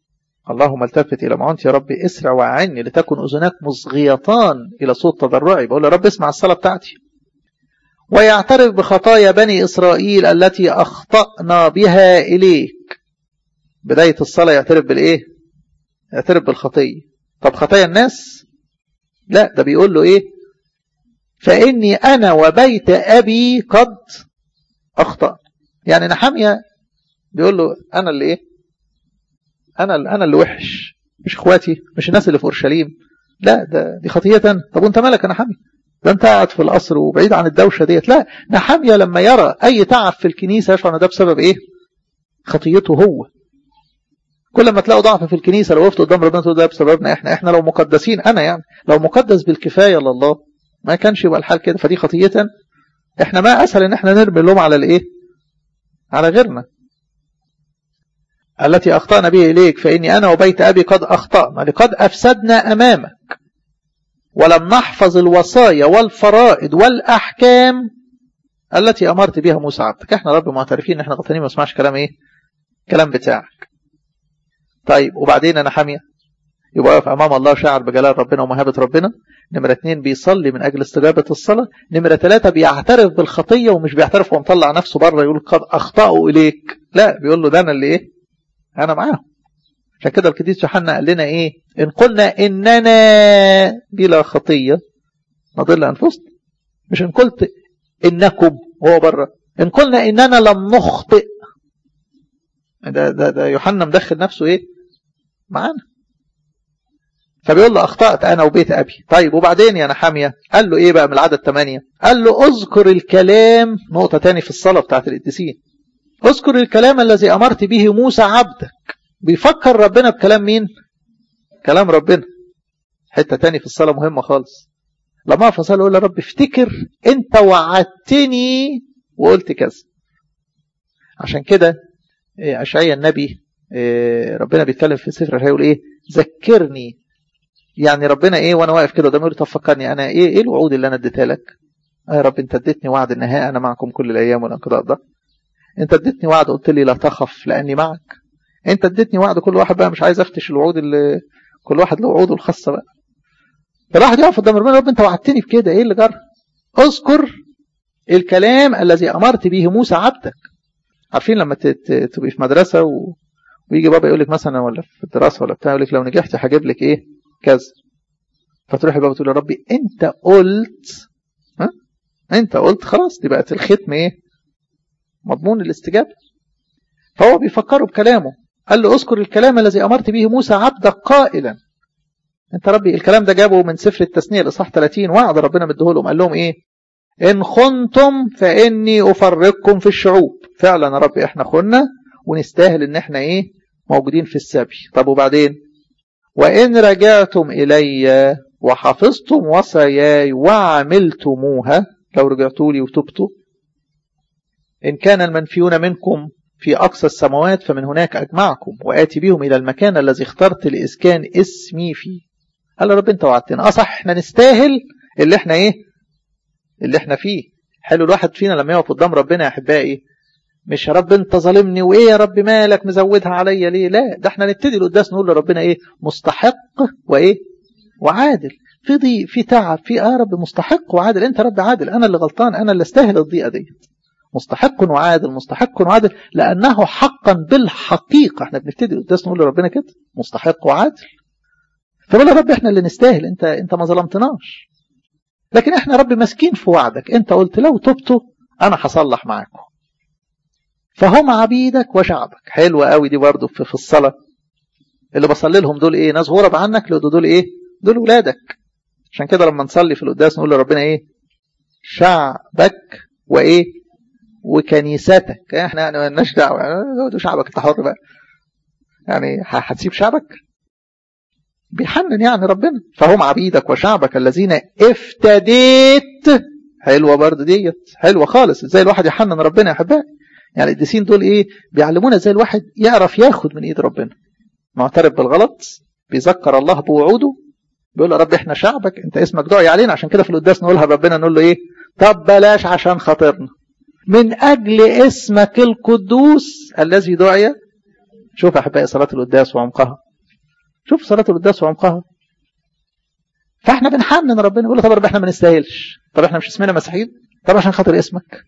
اللهم التفت الى معونتي يا رب اسرع واعني لتكن اذناك مصغيتان الى صوت تضرعي بقول يا رب اسمع الصلاه بتاعتي ويعترف بخطايا بني اسرائيل التي اخطانا بها اليك بدايه الصلاه يعترف بالايه يعترف بالخطيه طب خطايا الناس لا ده بيقول له ايه فاني انا وبيت ابي قد اخطا يعني نحاميه بيقول له انا اللي ايه انا اللي انا اللي وحش مش اخواتي مش الناس اللي في اورشليم لا ده دي خطيه طب وانت مالك يا نحاميه ده انت قاعد في القصر وبعيد عن الدوشه ديت لا نحاميه لما يرى اي تعب في الكنيسه يشعر ان ده بسبب ايه خطيته هو كل ما تلاقوا ضعف في الكنيسه لو وقفت قدام ربنا تقول ده بسببنا احنا احنا لو مقدسين انا يعني لو مقدس بالكفايه لله ما كانش يبقى الحال كده فدي خطيه احنا ما اسهل ان احنا نرمي اللوم على الايه على غيرنا التي اخطانا به اليك فاني انا وبيت ابي قد اخطانا لقد افسدنا امامك ولم نحفظ الوصايا والفرائض والاحكام التي امرت بها موسى عبدك احنا رب معترفين ان احنا غلطانين ما نسمعش كلام ايه كلام بتاعك طيب وبعدين انا حاميه يبقى واقف امام الله شاعر بجلال ربنا ومهابه ربنا نمرة اتنين بيصلي من اجل استجابه الصلاه نمرة ثلاثة بيعترف بالخطيه ومش بيعترف ومطلع نفسه بره يقول قد اخطاوا اليك لا بيقول له ده انا اللي ايه انا معاهم عشان كده القديس يوحنا قال لنا ايه ان قلنا اننا بلا خطيه نضل انفسنا مش ان قلت انكم هو بره ان قلنا اننا لم نخطئ ده ده ده يوحنا مدخل نفسه ايه معانا فبيقول له اخطات انا وبيت ابي طيب وبعدين يا نحاميه قال له ايه بقى من العدد 8 قال له اذكر الكلام نقطه تاني في الصلاه بتاعت القديسين اذكر الكلام الذي امرت به موسى عبدك بيفكر ربنا بكلام مين كلام ربنا حته تاني في الصلاه مهمه خالص لما اقف اصلي اقول يا رب افتكر انت وعدتني وقلت كذا عشان كده اشعيا النبي ربنا بيتكلم في سفر هيقول ايه ذكرني يعني ربنا ايه وانا واقف كده قدامي طب فكرني انا ايه ايه الوعود اللي انا اديتها لك آه يا رب انت اديتني وعد النهايه انا معكم كل الايام والانقضاء ده انت اديتني وعد قلت لي لا تخف لاني معك انت اديتني وعد كل واحد بقى مش عايز افتش الوعود اللي كل واحد له وعوده الخاصه بقى فالواحد يقف قدام ربنا رب انت وعدتني بكده ايه اللي جرى اذكر الكلام الذي امرت به موسى عبدك عارفين لما تبقي في مدرسه و... ويجي بابا يقول لك مثلا ولا في الدراسه ولا بتاع يقول لك لو نجحتي هجيب لك ايه كذا فتروح بابا تقول يا ربي انت قلت ها انت قلت خلاص دي بقت الختم ايه مضمون الاستجابه فهو بيفكروا بكلامه قال له اذكر الكلام الذي امرت به موسى عبدك قائلا انت ربي الكلام ده جابه من سفر التثنيه الاصحاح 30 وعد ربنا مديه لهم قال لهم ايه ان خنتم فاني افرقكم في الشعوب فعلا يا ربي احنا خنا ونستاهل ان احنا ايه موجودين في السبي طب وبعدين وان رجعتم الي وحفظتم وصاياي وعملتموها لو رجعتوا لي وتبتوا ان كان المنفيون منكم في اقصى السماوات فمن هناك اجمعكم واتي بهم الى المكان الذي اخترت لاسكان اسمي فيه قال يا رب انت وعدتنا اه صح احنا نستاهل اللي احنا ايه اللي احنا فيه حلو الواحد فينا لما يقف قدام ربنا يا احبائي مش يا رب انت ظالمني وايه يا رب مالك مزودها عليا ليه لا ده احنا نبتدي القداس نقول لربنا ايه مستحق وايه وعادل في ضيق في تعب في اه رب مستحق وعادل انت رب عادل انا اللي غلطان انا اللي استاهل الضيقه دي مستحق وعادل مستحق وعادل لانه حقا بالحقيقه احنا بنبتدي القداس نقول لربنا كده مستحق وعادل فبقول يا رب احنا اللي نستاهل انت انت ما ظلمتناش لكن احنا رب ماسكين في وعدك انت قلت لو تبتوا انا هصلح معاكم فهم عبيدك وشعبك حلوة قوي دي برضه في, في الصلاة اللي بصلي لهم دول ايه ناس غرب عنك دول ايه دول ولادك عشان كده لما نصلي في القداس نقول لربنا ايه شعبك وايه وكنيستك احنا يعني مالناش دعوه يعني شعبك انت حر بقى يعني هتسيب شعبك بيحنن يعني ربنا فهم عبيدك وشعبك الذين افتديت حلوه برضه ديت حلوه خالص ازاي الواحد يحنن ربنا يا احبائي يعني القديسين دول ايه بيعلمونا ازاي الواحد يعرف ياخد من ايد ربنا معترف بالغلط بيذكر الله بوعوده بيقول له رب احنا شعبك انت اسمك دعي علينا عشان كده في القداس نقولها ربنا نقول له ايه طب بلاش عشان خاطرنا من اجل اسمك القدوس الذي دعي شوف يا احبائي صلاه القداس وعمقها شوف صلاة القداس وعمقها فاحنا بنحنن ربنا نقول له طب رب احنا ما نستاهلش طب احنا مش اسمنا مسيحيين طب عشان خاطر اسمك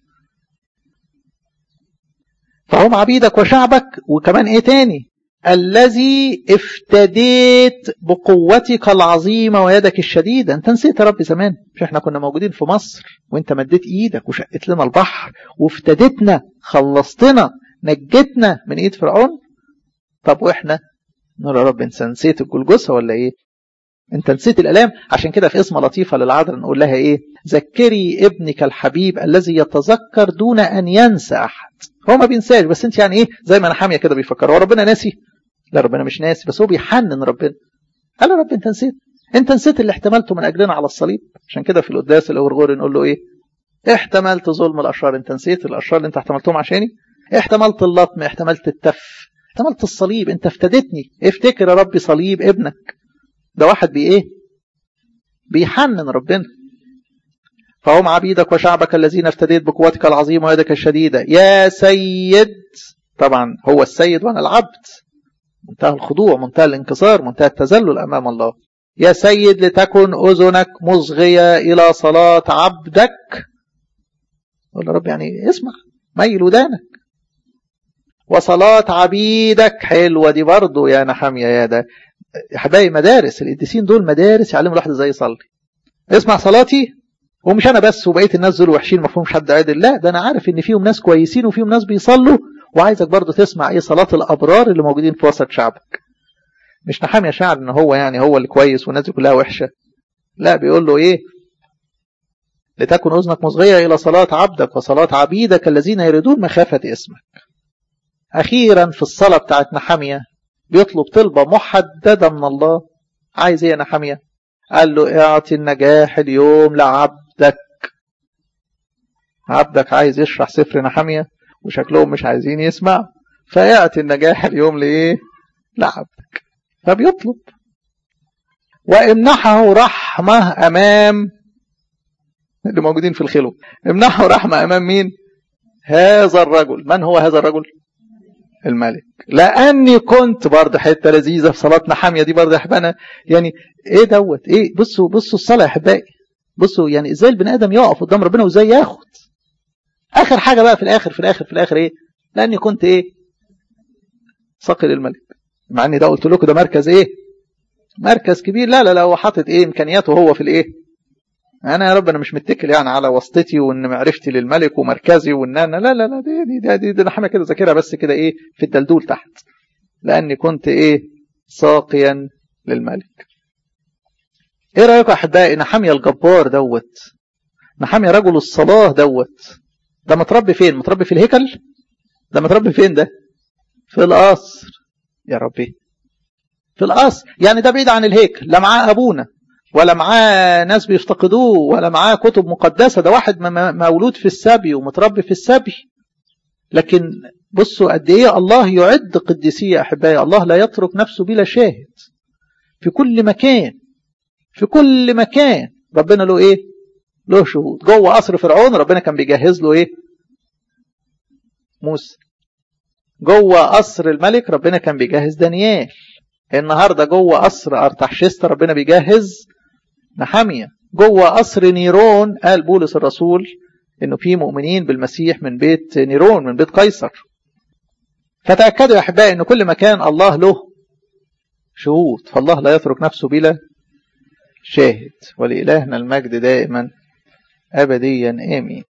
فهم عبيدك وشعبك وكمان ايه تاني الذي افتديت بقوتك العظيمة ويدك الشديدة انت نسيت يا رب زمان مش احنا كنا موجودين في مصر وانت مديت ايدك وشقت لنا البحر وافتدتنا خلصتنا نجتنا من ايد فرعون طب واحنا نقول يا رب انت نسيت الجلجسة ولا ايه انت نسيت الالام عشان كده في اسم لطيفة للعذراء نقول لها ايه ذكري ابنك الحبيب الذي يتذكر دون ان ينسى احد هو ما بينساش بس انت يعني ايه زي ما انا حاميه كده بيفكر هو ربنا ناسي لا ربنا مش ناسي بس هو بيحنن ربنا قال له رب انت نسيت انت نسيت اللي احتملته من اجلنا على الصليب عشان كده في القداس الاورغوري نقول له ايه احتملت ظلم الاشرار انت نسيت الاشرار اللي انت احتملتهم عشاني احتملت اللطم احتملت التف احتملت الصليب انت افتدتني افتكر يا ربي صليب ابنك ده واحد بي ايه بيحنن ربنا فهم عبيدك وشعبك الذين افتديت بقوتك العظيمة ويدك الشديدة يا سيد طبعا هو السيد وانا العبد منتهى الخضوع منتهى الانكسار منتهى التذلل امام الله يا سيد لتكن اذنك مصغية الى صلاة عبدك قول رب يعني اسمع ميل ودانك وصلاة عبيدك حلوة دي برضه يا نحامية يا ده يا حبايبي مدارس القديسين دول مدارس يعلموا الواحد ازاي يصلي اسمع صلاتي ومش انا بس وبقيه الناس دول وحشين ما فيهمش حد عادل لا ده انا عارف ان فيهم ناس كويسين وفيهم ناس بيصلوا وعايزك برضه تسمع ايه صلاه الابرار اللي موجودين في وسط شعبك مش نحامي شعب ان هو يعني هو اللي كويس والناس دي كلها وحشه لا بيقول له ايه لتكن اذنك مصغيه الى صلاه عبدك وصلاه عبيدك الذين يريدون مخافه اسمك اخيرا في الصلاه بتاعت نحاميه بيطلب طلبه محدده من الله عايز ايه يا نحاميه قال له اعطي النجاح اليوم لعبدك عبدك عايز يشرح سفر نحمية وشكلهم مش عايزين يسمع فيأتي النجاح اليوم لإيه لعبدك فبيطلب وامنحه رحمة أمام اللي موجودين في الخلو امنحه رحمة أمام مين هذا الرجل من هو هذا الرجل الملك لاني كنت برضه حته لذيذه في صلاه نحاميه دي برضه يا احبانا يعني ايه دوت ايه بصوا بصوا الصلاه يا احبائي بصوا يعني ازاي البني ادم يقف قدام ربنا وازاي ياخد اخر حاجه بقى في الاخر في الاخر في الاخر ايه لاني كنت ايه صقل الملك مع اني ده قلت لكم ده مركز ايه مركز كبير لا لا لا هو حاطط ايه امكانياته هو في الايه انا يا رب انا مش متكل يعني على واسطتي وان معرفتي للملك ومركزي وان انا لا لا لا دي دي دي, دي, دي حاجه كده ذاكرها بس كده ايه في الدلدول تحت لاني كنت ايه ساقيا للملك ايه رايكم يا احبائي نحاميه الجبار دوت نحاميه رجل الصلاه دوت ده متربي فين متربي في الهيكل ده متربي فين ده في القصر يا ربي في القصر يعني ده بعيد عن الهيكل لا معاه ابونا ولا معاه ناس بيفتقدوه ولا معاه كتب مقدسة ده واحد مولود في السبي ومتربي في السبي لكن بصوا قد ايه الله يعد قديسية أحبائي الله لا يترك نفسه بلا شاهد في كل مكان في كل مكان ربنا له ايه له شهود جوه قصر فرعون ربنا كان بيجهز له ايه موسى جوه قصر الملك ربنا كان بيجهز دانيال النهارده جوه قصر ارتحشست ربنا بيجهز نحامية جوه قصر نيرون قال بولس الرسول انه في مؤمنين بالمسيح من بيت نيرون من بيت قيصر فتأكدوا يا أحبائي أن كل مكان الله له شهود فالله لا يترك نفسه بلا شاهد ولإلهنا المجد دائما أبديا آمين